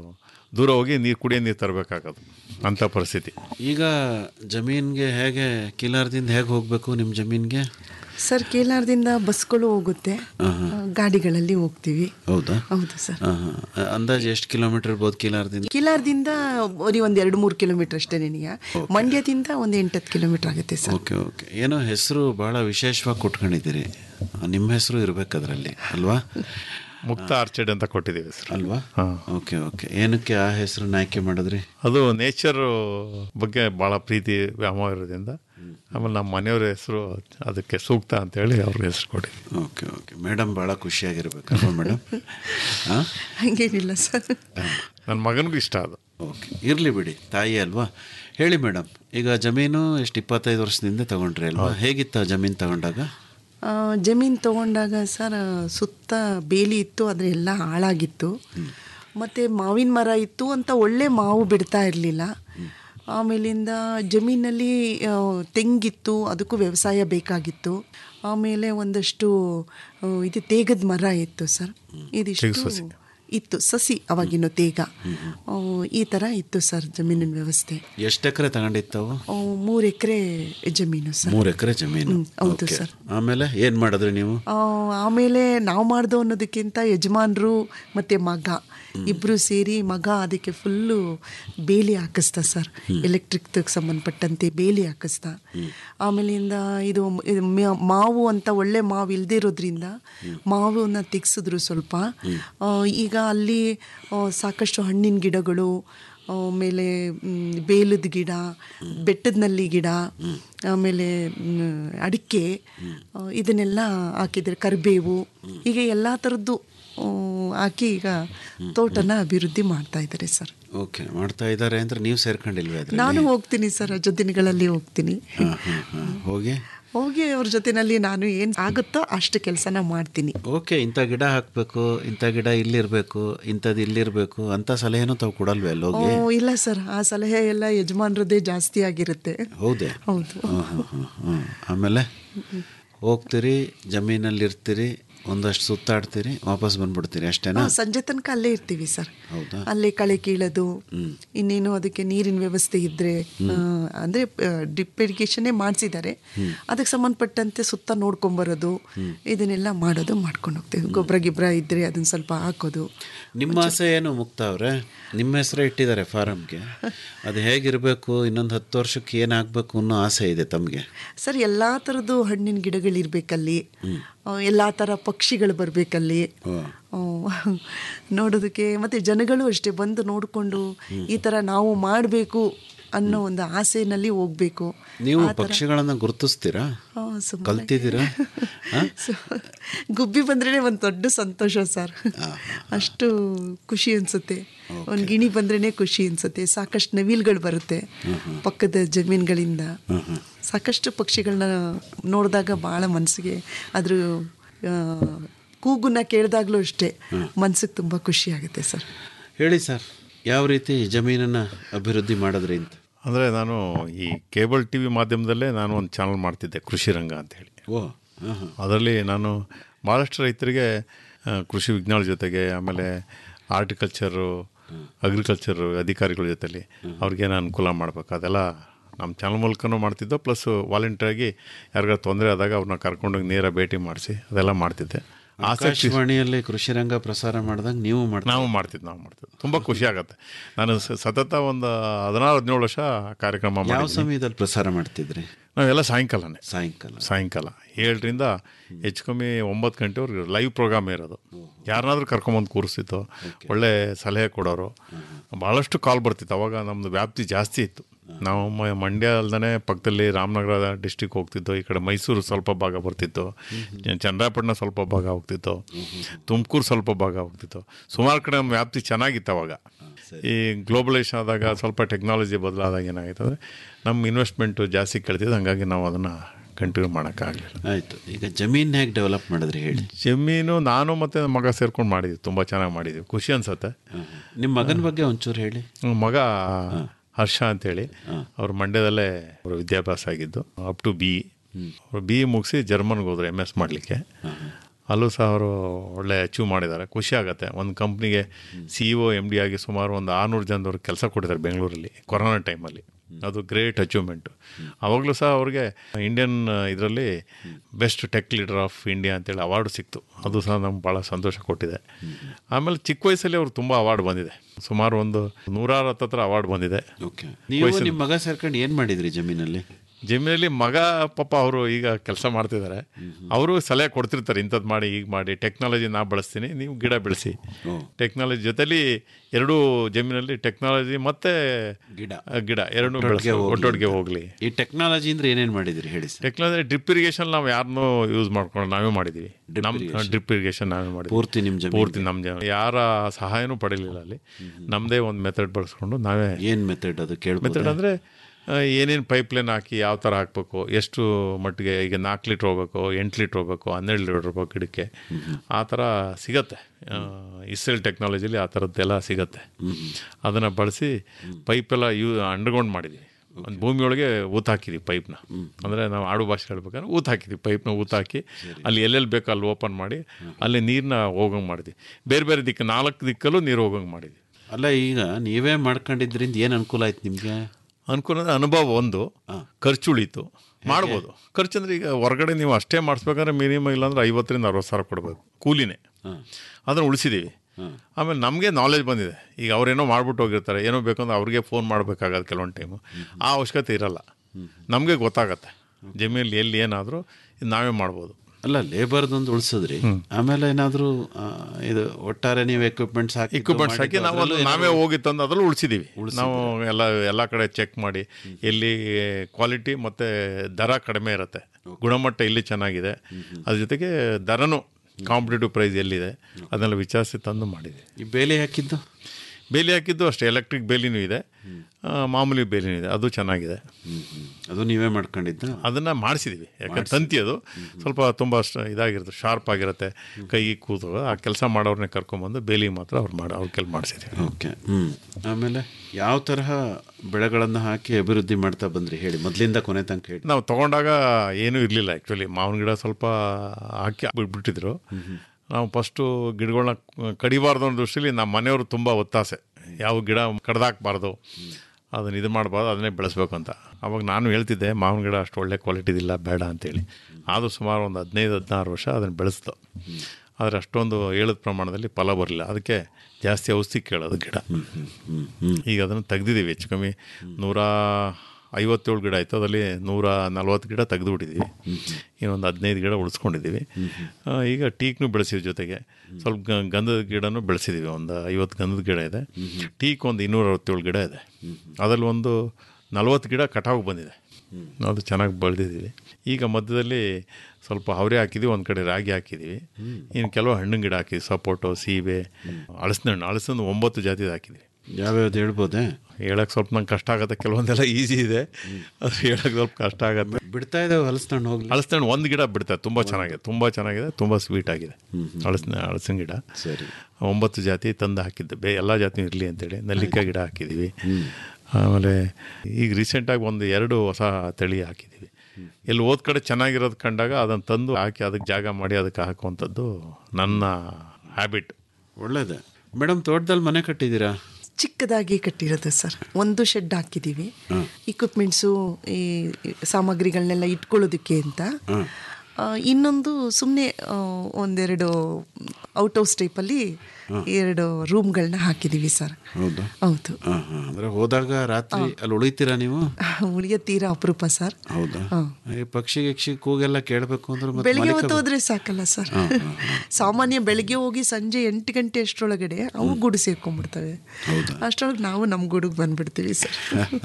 ದೂರ ಹೋಗಿ ನೀರು ಕುಡಿಯೋ ನೀರು ತರಬೇಕಾಗೋದು ಅಂಥ ಪರಿಸ್ಥಿತಿ ಈಗ ಜಮೀನ್ಗೆ ಹೇಗೆ ಕೀಲಾರದಿಂದ ಹೇಗೆ ಹೋಗಬೇಕು ನಿಮ್ಮ ಜಮೀನ್ಗೆ ಸರ್ ಕೇಲಾರದಿಂದ ಬಸ್ಗಳು ಹೋಗುತ್ತೆ ಆ, ಗಾಡಿಗಳಲ್ಲಿ ಹೋಗ್ತೀವಿ ಹೌದಾ ಹೌದು ಸರ್ ಅಂದಾಜು ಎಷ್ಟು ಕಿಲೋಮೀಟರ್ ಇರ್ಬೋದು ಕೀಲಾರದಿಂದ ಕಿಲಾರದಿಂದ ಬರೀ ಒಂದು ಎರಡು ಮೂರು ಕಿಲೋಮೀಟರ್ ಅಷ್ಟೇ ನಿನಗೆ ಮಂಡ್ಯದಿಂದ ಒಂದು ಎಂಟತ್ತು ಕಿಲೋಮೀಟರ್ ಆಗುತ್ತೆ ಸರ್ ಓಕೆ ಓಕೆ ಏನೋ ಹೆಸರು ಭಾಳ ವಿಶೇಷವಾಗಿ ಕೊಟ್ಕೊಂಡಿದ್ದೀರಿ ನಿಮ್ಮ ಹೆಸರು ಇರಬೇಕು ಅದರಲ್ಲಿ ಅಲ್ವಾ ಮುಕ್ತ ಆರ್ಚರ್ಡ್ ಅಂತ ಕೊಟ್ಟಿದ್ದೀವಿ ಸರ್ ಅಲ್ವಾ ಓಕೆ ಓಕೆ ಏನಕ್ಕೆ ಆ ಹೆಸರನ್ನ ಆಯ್ಕೆ ಮಾಡಿದ್ರಿ ಅದು ನೇಚರ್ ಬಗ್ಗೆ ಭಾಳ ಪ್ರೀತಿ ವ್ಯಾಮೋಹ ಇರೋದ್ರಿಂದ ಆಮೇಲೆ ನಮ್ಮ ಮನೆಯವ್ರ ಹೆಸರು ಅದಕ್ಕೆ ಸೂಕ್ತ ಅಂತೇಳಿ ಅವ್ರ ಹೆಸರು ಕೊಟ್ಟಿದ್ವಿ ಓಕೆ ಓಕೆ ಮೇಡಮ್ ಭಾಳ ಖುಷಿಯಾಗಿರ್ಬೇಕಲ್ವಾ ಮೇಡಮ್ ಹಾಂ ಹಂಗೇನಿಲ್ಲ ಸರ್ ನನ್ನ ಮಗನಿಗೂ ಇಷ್ಟ ಅದು ಓಕೆ ಇರಲಿ ಬಿಡಿ ತಾಯಿ ಅಲ್ವಾ ಹೇಳಿ ಮೇಡಮ್ ಈಗ ಜಮೀನು ಎಷ್ಟು ಇಪ್ಪತ್ತೈದು ವರ್ಷದಿಂದ ತಗೊಂಡ್ರಿ ಅಲ್ವಾ ಹೇಗಿತ್ತು ಆ ಜಮೀನು ತಗೊಂಡಾಗ ಆ, ಜಮೀನು ತೊಗೊಂಡಾಗ ಸರ್ ಸುತ್ತ ಬೇಲಿ ಇತ್ತು ಆದರೆ ಎಲ್ಲ ಹಾಳಾಗಿತ್ತು ಮತ್ತು ಮಾವಿನ ಮರ ಇತ್ತು ಅಂತ ಒಳ್ಳೆ ಮಾವು ಬಿಡ್ತಾ ಇರಲಿಲ್ಲ ಆಮೇಲಿಂದ ಜಮೀನಲ್ಲಿ ಆ, ತೆಂಗಿತ್ತು ಅದಕ್ಕೂ ವ್ಯವಸಾಯ ಬೇಕಾಗಿತ್ತು ಆಮೇಲೆ ಒಂದಷ್ಟು ಆ, ಇದು ತೇಗದ ಮರ ಇತ್ತು ಸರ್ ಇದಿಷ್ಟು ಇತ್ತು ಸಸಿ ಅವಾಗಿನ ತೇಗ ಆ, ಈ ಥರ ಇತ್ತು ಸರ್ ಜಮೀನಿನ ವ್ಯವಸ್ಥೆ ಎಷ್ಟು ಎಕರೆ ತಗೊಂಡಿತ್ತವು ಮೂರು ಎಕರೆ ಜಮೀನು ಸರ್ ಮೂರು ಎಕರೆ ಜಮೀನು ಹ್ಮ್, ಹೌದು Okay. ಸರ್. ಆಮೇಲೆ ಏನು ಮಾಡಿದ್ರಿ ನೀವು ಆ, ಆಮೇಲೆ ನಾವು ಮಾಡ್ದೋ ಅನ್ನೋದಕ್ಕಿಂತ ಯಜಮಾನರು ಮತ್ತು ಮಗ ಇಬ್ಬರು ಸೇರಿ ಮಗ ಅದಕ್ಕೆ ಫುಲ್ಲು ಬೇಲಿ ಹಾಕಿಸ್ದ ಸರ್ ಎಲೆಕ್ಟ್ರಿಕ್ ಸಂಬಂಧಪಟ್ಟಂತೆ ಬೇಲಿ ಹಾಕಿಸ್ದ ಆಮೇಲಿಂದ ಇದು ಇದು ಮ್ಯಾ- ಮಾವು ಅಂತ ಒಳ್ಳೆ ಮಾವು ಇಲ್ಲದೆ ಇರೋದ್ರಿಂದ ಮಾವನ್ನ ತೆಗ್ಸಿದ್ರು ಸ್ವಲ್ಪ ಆ, ಈಗ ಅಲ್ಲಿ ಆ, ಸಾಕಷ್ಟು ಹಣ್ಣಿನ ಗಿಡಗಳು ಆಮೇಲೆ ಮ್, ಬೇಲದ ಗಿಡ ಬೆಟ್ಟದಲ್ಲಿ ಗಿಡ ಆಮೇಲೆ ಮ್, ಅಡಿಕೆ ಆ, ಇದನ್ನೆಲ್ಲ ಹಾಕಿದ್ದಾರೆ ಕರಿಬೇವು ಹೀಗೆ ಎಲ್ಲ ಥರದ್ದು ಆ, ಹಾಕಿ ಈಗ ತೋಟನ ಅಭಿವೃದ್ಧಿ ಮಾಡ್ತಾ ಇದ್ದಾರೆ ಸರ್ ಓಕೆ ಮಾಡ್ತಾ ಇದ್ದಾರೆ ಅಂದ್ರೆ ನೀವು ಸೇರ್ಕೊಂಡಿಲ್ವೇ ಅದ್ರಲ್ಲಿ ನಾನು ಹೋಗ್ತೀನಿ ಸರ್ ರಜಾ ದಿನಗಳಲ್ಲಿ ಹೋಗ್ತೀನಿ ಹಾಂ ಹಾಂ ಹಾಂ ಹೋಗಿ ಹೋಗಿ ಅವ್ರ ಜೊತೆನಲ್ಲಿ ನಾನು ಏನು ಆಗುತ್ತೋ ಅಷ್ಟು ಕೆಲಸನ ಮಾಡ್ತೀನಿ ಓಕೆ ಇಂಥ ಗಿಡ ಹಾಕಬೇಕು ಇಂಥ ಗಿಡ ಇಲ್ಲಿರಬೇಕು ಇಂಥದ್ದು ಇಲ್ಲಿರಬೇಕು ಅಂತ ಸಲಹೆನೂ ತಾವು ಕೊಡಲ್ವೇ ಅಲ್ಲಿ ಓ ಹೋಗಿ ಇಲ್ಲ ಸರ್ ಆ ಸಲಹೆ ಎಲ್ಲ ಯಜಮಾನ್ರದ್ದೇ ಜಾಸ್ತಿ ಆಗಿರುತ್ತೆ ಹೌದೇ ಹೌದು ಹಾಂ ಹಾಂ ಹಾಂ ಹಾಂ ಆಮೇಲೆ ಹೋಗ್ತೀರಿ ಜಮೀನಲ್ಲಿ ಇರ್ತೀರಿ ಒಂದಷ್ಟು ಸುತ್ತಾಡ್ತೀರಿ ವಾಪಸ್ ಬಂದ್ಬಿಡ್ತೀರಿ ಅಷ್ಟೇನಾ ಹಾ, ಸಂಜೆ ತನಕ ಅಲ್ಲೇ ಇರ್ತೀವಿ ಸರ್ ಹೌದಾ ಅಲ್ಲೇ ಕಳೆ ಕೀಳೋದು ಇನ್ನೇನು ಅದಕ್ಕೆ ನೀರಿನ ವ್ಯವಸ್ಥೆ ಇದ್ರೆ ಆ, ಅಂದ್ರೆ ಡ್ರಿಪ್ ಇರಿಗೇಷನ್ನೇ ಮಾಡಿಸಿದ್ದಾರೆ ಅದಕ್ಕೆ ಸಂಬಂಧಪಟ್ಟಂತೆ ಸುತ್ತ ನೋಡ್ಕೊಂಬರೋದು ಇದನ್ನೆಲ್ಲ ಮಾಡೋದು ಮಾಡ್ಕೊಂಡು ಹೋಗ್ತೀವಿ ಗೊಬ್ಬರ ಗಿಬ್ಬರ ಇದ್ರೆ ಅದನ್ನ ಸ್ವಲ್ಪ ಹಾಕೋದು ನಿಮ್ಮ ಆಸೆ ಏನು ಮುಕ್ತ ಅವ್ರೆ ನಿಮ್ಮ ಹೆಸರೇ ಇಟ್ಟಿದ್ದಾರೆ ಫಾರಮ್ಗೆ ಅದು ಹೇಗಿರಬೇಕು ಇನ್ನೊಂದು ಹತ್ತು ವರ್ಷಕ್ಕೆ ಏನಾಗಬೇಕು ಅನ್ನೋ ಆಸೆ ಇದೆ ತಮಗೆ ಸರ್ ಎಲ್ಲ ಥರದ್ದು ಹಣ್ಣಿನ ಗಿಡಗಳಿರ್ಬೇಕಲ್ಲಿ ಎಲ್ಲ ಥರ ಪಕ್ಷಿಗಳು ಬರಬೇಕಲ್ಲಿ ನೋಡೋದಕ್ಕೆ ಮತ್ತು ಜನಗಳು ಅಷ್ಟೇ ಬಂದು ನೋಡಿಕೊಂಡು ಈ ಥರ ನಾವು ಮಾಡಬೇಕು ಅನ್ನೋ ಒಂದು ಆಸೆನಲ್ಲಿ ಹೋಗ್ಬೇಕು ನೀವು ಆ ಥರ- ಪಕ್ಷಿಗಳನ್ನು ಗುರುತಿಸ್ತೀರಾ ಹಾ, ಸುಮ್ನೆ. ಕಲ್ತಿದ್ದೀರಾ ಹಾ? ಸೊ, ಗುಬ್ಬಿ ಬಂದ್ರೇ ಒಂದು ದೊಡ್ಡ ಸಂತೋಷ ಸರ್ ಅಷ್ಟು ಖುಷಿ ಅನ್ಸುತ್ತೆ ಒಂದು ಗಿಣಿ ಬಂದ್ರೇ ಖುಷಿ ಅನ್ಸುತ್ತೆ ಸಾಕಷ್ಟು ನವಿಲ್ಗಳು ಬರುತ್ತೆ ಪಕ್ಕದ ಜಮೀನುಗಳಿಂದ ಸಾಕಷ್ಟು ಪಕ್ಷಿಗಳನ್ನ ನೋಡಿದಾಗ ಭಾಳ ಮನಸ್ಸಿಗೆ ಅದ್ರ ಆ, ಕೂಗನ್ನ ಕೇಳಿದಾಗಲೂ ಅಷ್ಟೇ ಮನ್ಸಿಗೆ ತುಂಬ ಖುಷಿ ಆಗುತ್ತೆ ಸರ್ ಹೇಳಿ ಸರ್ ಯಾವ ರೀತಿ ಜಮೀನನ್ನು ಅಭಿವೃದ್ಧಿ ಮಾಡಿದ್ರಿ ಅಂತ ಅಂದರೆ ನಾನು ಈ ಕೇಬಲ್ ಟಿ ವಿ ಮಾಧ್ಯಮದಲ್ಲೇ ನಾನು ಒಂದು ಚಾನಲ್ ಮಾಡ್ತಿದ್ದೆ ಕೃಷಿ ರಂಗ ಅಂತೇಳಿ ಓ ಹಾಂ ಹಾಂ ಅದರಲ್ಲಿ ನಾನು ಭಾಳಷ್ಟು ರೈತರಿಗೆ ಆ, ಕೃಷಿ ವಿಜ್ಞಾನ ಜೊತೆಗೆ ಆಮೇಲೆ ಆರ್ಟಿಕಲ್ಚರು ಅಗ್ರಿಕಲ್ಚರು ಅಧಿಕಾರಿಗಳ ಜೊತೆಲಿ ಅವ್ರಿಗೇನು ಅನುಕೂಲ ಮಾಡಬೇಕು ಅದೆಲ್ಲ ನಮ್ಮ ಚಾನಲ್ ಮೂಲಕನೂ ಮಾಡ್ತಿದ್ದೋ ಪ್ಲಸ್ ವಾಲಂಟಿಯರಾಗಿ ಯಾರಿಗಾರು ತೊಂದರೆ ಆದಾಗ ಅವ್ರನ್ನ ಕರ್ಕೊಂಡೋಗಿ ನೇರ ಭೇಟಿ ಮಾಡಿಸಿ ಅದೆಲ್ಲ ಮಾಡ್ತಿದ್ದೆ ಆಸಕ್ತಿ ಆಕಾಶವಾಣಿಯಲ್ಲಿ ಕೃಷಿ ರಂಗ ಪ್ರಸಾರ ಮಾಡಿದಾಗ ನೀವು ಮಾಡ್ತಾ ನಾವು ಮಾಡ್ತಿದ್ದು ನಾವು ಮಾಡ್ತಿದ್ದು ತುಂಬ ಖುಷಿ ಆಗುತ್ತೆ ನಾನು ಸ- ಸತತ ಒಂದು ಹದಿನಾರು ಹದಿನೇಳು ವರ್ಷ ಕಾರ್ಯಕ್ರಮ ಯಾವ ಮಾಡಿದ್ದೀನಿ ಸಮಯದಲ್ಲಿ ಪ್ರಸಾರ ಮಾಡ್ತಿದ್ರಿ ನಾವೆಲ್ಲ ಸಾಯಂಕಾಲನೇ ಸಾಯಂಕಾಲ ಸಾಯಂಕಾಲ ಏಳರಿಂದ ಹೆಚ್ಚು ಕಮ್ಮಿ ಒಂಬತ್ತು ಗಂಟೆವರೆಗೆ ಲೈವ್ ಪ್ರೋಗ್ರಾಮ್ ಇರೋದು ಯಾರನ್ನಾದ್ರೂ ಕರ್ಕೊಂಬಂದು ಕೂರಿಸ್ತಿತ್ತು ಒಳ್ಳೆ ಸಲಹೆ ಕೊಡೋರು ಭಾಳಷ್ಟು ಕಾಲ್ ಬರ್ತಿತ್ತು ಅವಾಗ ನಮ್ಮದು ವ್ಯಾಪ್ತಿ ಜಾಸ್ತಿ ಇತ್ತು ನಾವು ಮ- ಮಂಡ್ಯ ಅಲ್ದೇ ಪಕ್ಕದಲ್ಲಿ ರಾಮನಗರ ಡಿಸ್ಟಿಕ್ ಹೋಗ್ತಿದ್ದೋ ಈ ಕಡೆ ಮೈಸೂರು ಸ್ವಲ್ಪ ಭಾಗ ಬರ್ತಿತ್ತು ಚನ್ನರಾಯಪಟ್ಟಣ ಸ್ವಲ್ಪ ಭಾಗ ಹೋಗ್ತಿತ್ತು ತುಮಕೂರು ಸ್ವಲ್ಪ ಭಾಗ ಹೋಗ್ತಿತ್ತು ಸುಮಾರು ಕಡೆ ನಮ್ಮ ವ್ಯಾಪ್ತಿ ಚೆನ್ನಾಗಿತ್ತು ಅವಾಗ ಈ ಗ್ಲೋಬಲೈಸೇಷನ್ ಆದಾಗ ಸ್ವಲ್ಪ ಟೆಕ್ನಾಲಜಿ ಬದಲಾದಾಗ ಏನಾಗಿತ್ತು ಅಂದರೆ ನಮ್ಮ ಇನ್ವೆಸ್ಟ್ಮೆಂಟು ಜಾಸ್ತಿ ಕೇಳ್ತಿದ್ದು ಹಾಗಾಗಿ ನಾವು ಅದನ್ನು ಕಂಟಿನ್ಯೂ ಮಾಡೋಕ್ಕಾಗಲಿಲ್ಲ ಆಯಿತು ಈಗ ಜಮೀನ್ ಹೇಗೆ ಡೆವಲಪ್ ಮಾಡಿದ್ರಿ ಹೇಳಿ ಜಮೀನು ನಾನು ಮತ್ತು ನಮ್ಮ ಮಗ ಸೇರ್ಕೊಂಡು ಮಾಡಿದ್ವಿ ತುಂಬ ಚೆನ್ನಾಗಿ ಮಾಡಿದ್ವಿ ಖುಷಿ ಅನ್ಸತ್ತೆ ನಿಮ್ಮ ಮಗನ ಬಗ್ಗೆ ಒಂಚೂರು ಹೇಳಿ ಹ್ಮ್, ಮಗ ಹರ್ಷ ಅಂತೇಳಿ ಅವ್ರು ಮಂಡ್ಯದಲ್ಲೇ ಅವ್ರ ವಿದ್ಯಾಭ್ಯಾಸ ಆಗಿದ್ದು ಅಪ್ ಟು ಬಿ ಅವ್ರು ಬಿ ಮುಗಿಸಿ ಜರ್ಮನ್ಗೆ ಹೋದ್ರು ಎಮ್ ಎಸ್ ಮಾಡಲಿಕ್ಕೆ ಅಲ್ಲೂ ಸಹ ಅವರು ಒಳ್ಳೆ ಅಚೀವ್ ಮಾಡಿದ್ದಾರೆ ಖುಷಿ ಆಗುತ್ತೆ ಒಂದು ಕಂಪ್ನಿಗೆ C E O M D ಆಗಿ ಸುಮಾರು ಒಂದು ಆರುನೂರು ಜನದವ್ರಿಗೆ ಕೆಲಸ ಕೊಟ್ಟಿದ್ದಾರೆ ಬೆಂಗಳೂರಲ್ಲಿ ಕೊರೋನಾ ಟೈಮಲ್ಲಿ ಅದು ಗ್ರೇಟ್ ಅಚೀವ್ಮೆಂಟು ಅವಾಗಲೂ ಸಹ ಅವ್ರಿಗೆ ಇಂಡಿಯನ್ ಇದರಲ್ಲಿ best tech leader of India ಅಂತೇಳಿ ಅವಾರ್ಡ್ ಸಿಕ್ತು ಅದು ಸಹ ನಮ್ಗೆ ಭಾಳ ಸಂತೋಷ ಕೊಟ್ಟಿದೆ ಆಮೇಲೆ ಚಿಕ್ಕ ವಯಸ್ಸಲ್ಲಿ ಅವ್ರು ತುಂಬ ಅವಾರ್ಡ್ ಬಂದಿದೆ ಸುಮಾರು ಒಂದು ನೂರಾರು ಹತ್ತತ್ರ ಅವಾರ್ಡ್ ಬಂದಿದೆ ಓಕೆ ನೀವು ನಿಮ್ಮ ಮಗ ಸೇರ್ಕೊಂಡು ಏನು ಮಾಡಿದ್ರಿ ಜಮೀನಲ್ಲಿ ಜಮೀನಲ್ಲಿ ಮಗ ಪಾಪ ಅವರು ಈಗ ಕೆಲಸ ಮಾಡ್ತಿದ್ದಾರೆ ಅವರು ಸಲಹೆ ಕೊಡ್ತಿರ್ತಾರೆ ಇಂಥದ್ದು ಮಾಡಿ ಈಗ ಮಾಡಿ ಟೆಕ್ನಾಲಜಿ ನಾ ಬಳಸ್ತೀನಿ ನೀವು ಗಿಡ ಬೆಳೆಸಿ ಟೆಕ್ನಾಲಜಿ ಜೊತೆಲಿ ಎರಡೂ ಜಮೀನಲ್ಲಿ ಟೆಕ್ನಾಲಜಿ ಮತ್ತೆ ಗಿಡ ಗಿಡ ಎರಡೂ ಒಟ್ಟೊಟ್ಟಿಗೆ ಬೆಳೆಸಿ ಹೋಗ್ಲಿ ಒಟ್ಟೊಟ್ಟಿಗೆ ಅಂತ. ಹೋಗ್ಲಿ ಈ ಟೆಕ್ನಾಲಜಿ ಅಂದ್ರೆ ಏನೇನು ಮಾಡಿದ್ರಿ ಹೇಳಿ ಸರ್ ಟೆಕ್ನಾಲಜಿ ಡ್ರಿಪ್ ಇರಿಗೇಷನ್ ನಾವು ಯಾರನ್ನೂ ಯೂಸ್ ಮಾಡ್ಕೊಂಡು ನಾವೇ ಮಾಡಿದ್ವಿ ನಮ್ಮ irrigation. ಡ್ರಿಪ್ ಇರಿಗೇಷನ್ ನಾವೇ ಮಾಡಿದ್ವಿ ಪೂರ್ತಿ ನಿಮ್ ಜಮೀನಿಗೆ? ಪೂರ್ತಿ ನಮ್ಮ ಜಮೀನು ಯಾರ ಸಹಾಯನೂ ಪಡೀಲಿಲ್ಲ ಅಲ್ಲಿ ನಮ್ಮದೇ ಒಂದು ಮೆಥಡ್ ಬಳಸ್ಕೊಂಡು ನಾವೇ ಏನು ಮೆಥಡ್ ಅದು ಕೇಳ್ಬೋದು ಮೆಥಡ್ ಅಂದರೆ ಏನೇನು ಪೈಪ್ಲೈನ್ ಹಾಕಿ ಯಾವ ಥರ ಹಾಕಬೇಕು ಎಷ್ಟು ಮಟ್ಟಿಗೆ ಈಗ ನಾಲ್ಕು ಲೀಟ್ರ್ ಹೋಗ್ಬೇಕು ಎಂಟು ಲೀಟ್ರ್ ಹೋಗ್ಬೇಕು ಹನ್ನೆರಡು ಲೀಟ್ರ್ ಹೋಗ್ಬೇಕು ಗಿಡಕ್ಕೆ ಆ ಥರ ಸಿಗತ್ತೆ ಇಸ್ರೇಲ್ ಟೆಕ್ನಾಲಜಿಲಿ ಆ ಥರದ್ದೆಲ್ಲ ಸಿಗತ್ತೆ ಅದನ್ನು ಬಳಸಿ ಪೈಪೆಲ್ಲ ಯೂ ಅಂಡರ್ಗ್ರೌಂಡ್ ಮಾಡಿದ್ವಿ ಒಂದು ಭೂಮಿಯೊಳಗೆ ಊತ ಹಾಕಿದ್ವಿ ಪೈಪ್ನ ಅಂದರೆ ನಾವು ಆಡು ಭಾಷೆ ಹೇಳ್ಬೇಕಾದ್ರೆ ಊತ ಹಾಕಿದ್ವಿ ಪೈಪ್ನ ಊತ ಹಾಕಿ ಅಲ್ಲಿ ಎಲ್ಲೆಲ್ಲಿ ಬೇಕೋ ಅಲ್ಲಿ ಓಪನ್ ಮಾಡಿ ಅಲ್ಲಿ ನೀರನ್ನ ಹೋಗಂಗೆ ಮಾಡಿದ್ವಿ ಬೇರೆ ಬೇರೆ ದಿಕ್ಕು ನಾಲ್ಕು ದಿಕ್ಕಲ್ಲೂ ನೀರು ಹೋಗಂಗೆ ಮಾಡಿದ್ವಿ ಅಲ್ಲ ಈಗ ನೀವೇ ಮಾಡ್ಕೊಂಡಿದ್ರಿಂದ ಏನು ಅನುಕೂಲ ಆಯ್ತು ನಿಮಗೆ ಅನುಕೂಲ ಅಂದರೆ ಅನುಭವ ಒಂದು ಖರ್ಚು ಉಳೀತು ಮಾಡ್ಬೋದು ಖರ್ಚು ಅಂದರೆ ಈಗ ಹೊರಗಡೆ ನೀವು ಅಷ್ಟೇ ಮಾಡಿಸ್ಬೇಕಾದ್ರೆ ಮಿನಿಮಮ್ ಇಲ್ಲಾಂದ್ರೆ ಐವತ್ತರಿಂದ ಅರವತ್ತು ಸಾವಿರ ಕೊಡಬೇಕು ಕೂಲಿನೇ ಅದನ್ನು ಉಳಿಸಿದ್ದೀವಿ ಆಮೇಲೆ ನಮಗೆ ನಾಲೆಜ್ ಬಂದಿದೆ ಈಗ ಅವರೇನೋ ಮಾಡ್ಬಿಟ್ಟು ಹೋಗಿರ್ತಾರೆ ಏನೋ ಬೇಕಂದ್ರೆ ಅವ್ರಿಗೆ ಫೋನ್ ಮಾಡಬೇಕಾಗತ್ತೆ ಕೆಲವೊಂದು ಟೈಮು ಆ ಅವಶ್ಯಕತೆ ಇರಲ್ಲ ನಮಗೆ ಗೊತ್ತಾಗತ್ತೆ ಜಮೀನಲ್ಲಿ ಎಲ್ಲಿ ಏನಾದರೂ ಇದು ನಾವೇ ಮಾಡ್ಬೋದು ಅಲ್ಲ ಲೇಬರ್ದೊಂದು ಉಳಿಸಿದ್ರಿ ಆಮೇಲೆ ಏನಾದರೂ ಇದು ಒಟ್ಟಾರೆ ನೀವು ಎಕ್ವಿಪ್ಮೆಂಟ್ಸ್ ಹಾಕಿ ಇಕ್ವಿಪ್ಮೆಂಟ್ಸ್ ಹಾಕಿ ನಾವು ಅಲ್ಲಿ ನಾವೇ ಹೋಗಿ ತಂದು ಅದ್ರಲ್ಲಿ ಉಳಿಸಿದ್ದೀವಿ ನಾವು ಎಲ್ಲ ಎಲ್ಲ ಕಡೆ ಚೆಕ್ ಮಾಡಿ ಎಲ್ಲಿ ಕ್ವಾಲಿಟಿ ಮತ್ತು ದರ ಕಡಿಮೆ ಇರುತ್ತೆ ಗುಣಮಟ್ಟ ಇಲ್ಲಿ ಚೆನ್ನಾಗಿದೆ ಅದ್ರ ಜೊತೆಗೆ ದರನೂ ಕಾಂಪಿಟೇಟಿವ್ ಪ್ರೈಸ್ ಎಲ್ಲಿದೆ ಅದನ್ನೆಲ್ಲ ವಿಚಾರಿಸಿ ತಂದು ಮಾಡಿದ್ದೀವಿ ಈ ಬೇಲಿ ಹಾಕಿದ್ದು ಬೇಲಿ ಹಾಕಿದ್ದು ಅಷ್ಟೇ ಎಲೆಕ್ಟ್ರಿಕ್ ಬೇಲಿನೂ ಇದೆ ಆ, ಮಾಮೂಲಿ ಬೇಲಿನೂ ಇದೆ ಅದು ಚೆನ್ನಾಗಿದೆ ಅದು ನೀವೇ ಮಾಡ್ಕೊಂಡಿದ್ದ ಅದನ್ನು ಮಾಡಿಸಿದ್ದೀವಿ ಯಾಕಂದ್ರೆ ತಂತಿ ಅದು ಸ್ವಲ್ಪ ತುಂಬ ಶ- ಇದಾಗಿರುತ್ತೆ ಶಾರ್ಪ್ ಆಗಿರುತ್ತೆ ಕೈಗೆ ಕೂತು ಆ ಕೆಲಸ ಮಾಡೋರನ್ನೇ ಕರ್ಕೊಂಬಂದು ಬೇಲಿ ಮಾತ್ರ ಅವ್ರು ಮಾಡಿ ಅವ್ರ ಕೆಲ್ ಮಾಡಿಸಿದ್ದೀವಿ ಓಕೆ ಹ್ಮ್ ಆಮೇಲೆ ಯಾವ ತರಹ ಬೆಳೆಗಳನ್ನು ಹಾಕಿ ಅಭಿವೃದ್ಧಿ ಮಾಡ್ತಾ ಬಂದ್ರಿ ಹೇಳಿ ಮೊದಲಿಂದ ಕೊನೆ ತನಕ ಹೇಳಿ ನಾವು ತಗೊಂಡಾಗ ಏನೂ ಇರಲಿಲ್ಲ ಆ್ಯಕ್ಚುಲಿ ಮಾವಿನ ಗಿಡ ಸ್ವಲ್ಪ ಹಾಕಿ ಬಿಟ್ಬಿಟ್ಟಿದ್ರು ನಾವು ಫಸ್ಟು ಗಿಡಗಳನ್ನ ಕಡಿಬಾರ್ದು ಅನ್ನೋ ದೃಷ್ಟಿಲಿ ನಮ್ಮ ಮನೆಯವರು ತುಂಬ ಒತ್ತಾಸೆ ಯಾವ ಗಿಡ ಕಡ್ದಾಕ್ಬಾರ್ದು ಅದನ್ನ ಇದು ಮಾಡಬಾರ್ದು ಅದನ್ನೇ ಬೆಳೆಸ್ಬೇಕು ಅಂತ ಅವಾಗ ನಾನು ಹೇಳ್ತಿದ್ದೆ ಮಾವಿನ ಗಿಡ ಅಷ್ಟು ಒಳ್ಳೆ ಕ್ವಾಲಿಟಿದಿಲ್ಲ ಬೇಡ ಅಂತೇಳಿ ಆದರೂ ಸುಮಾರು ಒಂದು ಹದಿನೈದು ಹದಿನಾರು ವರ್ಷ ಅದನ್ನು ಬೆಳೆಸ್ತು ಆದರೆ ಅಷ್ಟೊಂದು ಹೇಳದ ಪ್ರಮಾಣದಲ್ಲಿ ಫಲ ಬರಲಿಲ್ಲ ಅದಕ್ಕೆ ಜಾಸ್ತಿ ಔಷಧಿ ಕೇಳೋದು ಗಿಡ ಈಗ ಅದನ್ನು ತೆಗ್ದಿದ್ದೀವಿ ಹೆಚ್ಚು ಕಮ್ಮಿ ನೂರ ಐವತ್ತೇಳು ಗಿಡ ಆಯಿತು ಅದರಲ್ಲಿ ನೂರ ನಲ್ವತ್ತು ಗಿಡ ತೆಗೆದು ಬಿಟ್ಟಿದ್ದೀವಿ ಇನ್ನೊಂದು ಹದಿನೈದು ಗಿಡ ಉಳಿಸ್ಕೊಂಡಿದ್ದೀವಿ ಆ, ಈಗ ಟೀಕ್ನು ಬೆಳೆಸಿದ್ವಿ ಜೊತೆಗೆ ಸ್ವಲ್ಪ ಗ- ಗಂಧದ ಗಿಡನೂ ಬೆಳೆಸಿದ್ದೀವಿ ಒಂದು ಐವತ್ತು ಗಂಧದ ಗಿಡ ಇದೆ ಟೀಕ್ ಒಂದು ಇನ್ನೂರ ಅರವತ್ತೇಳು ಗಿಡ ಇದೆ ಅದರಲ್ಲಿ ಒಂದು ನಲ್ವತ್ತು ಗಿಡ ಕಟಾವು ಬಂದಿದೆ ಅದು ಚೆನ್ನಾಗಿ ಬೆಳೆದಿದ್ದೀವಿ ಈಗ ಮಧ್ಯದಲ್ಲಿ ಸ್ವಲ್ಪ ಅವರೇ ಹಾಕಿದ್ದೀವಿ ಒಂದು ಕಡೆ ರಾಗಿ ಹಾಕಿದ್ದೀವಿ ಇನ್ನು ಕೆಲವು ಹಣ್ಣಿನ ಗಿಡ ಹಾಕಿದ್ವಿ ಸಪೋಟೊ ಸೀಬೆ ಹಲಸಿನ ಹಣ್ಣು ಹಲಸಿನ ಒಂಬತ್ತು ಜಾತಿದು ಹಾಕಿದ್ವಿ ಯಾವ್ಯಾವ್ದು ಹೇಳ್ಬೋದೇ ಹೇಳಕ್ಕೆ ಸ್ವಲ್ಪ ನಂಗೆ ಕಷ್ಟ ಆಗುತ್ತೆ ಕೆಲವೊಂದೆಲ್ಲ ಈಸಿ ಇದೆ ಅದು ಹೇಳಕ್ಕೆ ಸ್ವಲ್ಪ ಕಷ್ಟ ಆಗುತ್ತೆ ಬಿಡ್ತಾ ಇದ್ದಾವೆ ಹಲಸಿನ ಹೋಗ್ಲಿ ಹಲಸಿನ ಹಣ್ಣು ಒಂದು ಗಿಡ ಬಿಡ್ತಾರೆ ತುಂಬ ಚೆನ್ನಾಗಿದೆ ತುಂಬ ಚೆನ್ನಾಗಿದೆ ತುಂಬ ಸ್ವೀಟ್ ಆಗಿದೆ ಹಲಸಿನ ಹಲಸಿನ ಗಿಡ ಸರಿ ಒಂಬತ್ತು ಜಾತಿ ತಂದು ಹಾಕಿದ್ದೆ ಬೇ ಎಲ್ಲ ಜಾತಿ ಇರಲಿ ಅಂತೇಳಿ ನಲ್ಲಿಕಾಯಿ ಗಿಡ ಹಾಕಿದ್ದೀವಿ ಆಮೇಲೆ ಈಗ ರೀಸೆಂಟಾಗಿ ಒಂದು ಎರಡು ಹೊಸ ತಳಿ ಹಾಕಿದ್ದೀವಿ ಎಲ್ಲಿ ಹೋದ ಕಡೆ ಚೆನ್ನಾಗಿರೋದು ಕಂಡಾಗ ಅದನ್ನು ತಂದು ಹಾಕಿ ಅದಕ್ಕೆ ಜಾಗ ಮಾಡಿ ಅದಕ್ಕೆ ಹಾಕುವಂಥದ್ದು ನನ್ನ ಹ್ಯಾಬಿಟ್ ಒಳ್ಳೇದೆ ಮೇಡಮ್ ತೋಟದಲ್ಲಿ ಮನೆ ಕಟ್ಟಿದ್ದೀರಾ ಚಿಕ್ಕದಾಗಿ ಕಟ್ಟಿರೋದು ಸರ್ ಒಂದು ಶೆಡ್ ಹಾಕಿದ್ದೀವಿ ಇಕ್ವಿಪ್ಮೆಂಟ್ಸು ಈ ಸಾಮಗ್ರಿಗಳನ್ನೆಲ್ಲ ಇಟ್ಕೊಳ್ಳೋದಕ್ಕೆ ಅಂತ ಆ, ಇನ್ನೊಂದು ಸುಮ್ಮನೆ ಒಂದೆರಡು ಔಟ್ ಹೌಸ್ ಟೈಪಲ್ಲಿ ಎರಡು ರೂಮ್ಗಳನ್ನ ಹಾಕಿದ್ದೀವಿ ಸರ್ ಹೌದಾ ಹೌದು ಹಾಂ ಹಾಂ ಅಂದರೆ ಹೋದಾಗ ರಾತ್ರಿ ಅಲ್ಲಿ ಉಳಿತೀರಾ ನೀವು ಉಳಿಯೋ ತೀರಾ ಅಪರೂಪ ಸರ್ ಹೌದಾ ಈ ಪಕ್ಷಿ ಗಿಕ್ಷಿ ಕೂಗೆಲ್ಲ ಕೇಳಬೇಕು ಅಂದ್ರೆ ಮತ್ತೆ ಬೆಳಿಗ್ಗೆ ಮಲಿಕ- ಹೊತ್ತು ಹೋದ್ರೆ ಸಾಕಲ್ಲ ಸರ್ ಸಾಮಾನ್ಯ ಬೆಳಿಗ್ಗೆ ಹೋಗಿ ಸಂಜೆ ಎಂಟು ಗಂಟೆ ಅಷ್ಟರೊಳಗಡೆ ಅವು ಗೂಡು ಸೇರ್ಕೊಂಡ್ಬಿಡ್ತವೆ ಅಷ್ಟರೊಳಗೆ ನಾವು ನಮ್ಮ ಗೂಡಿಗೆ ಬಂದ್ಬಿಡ್ತೀವಿ ಸರ್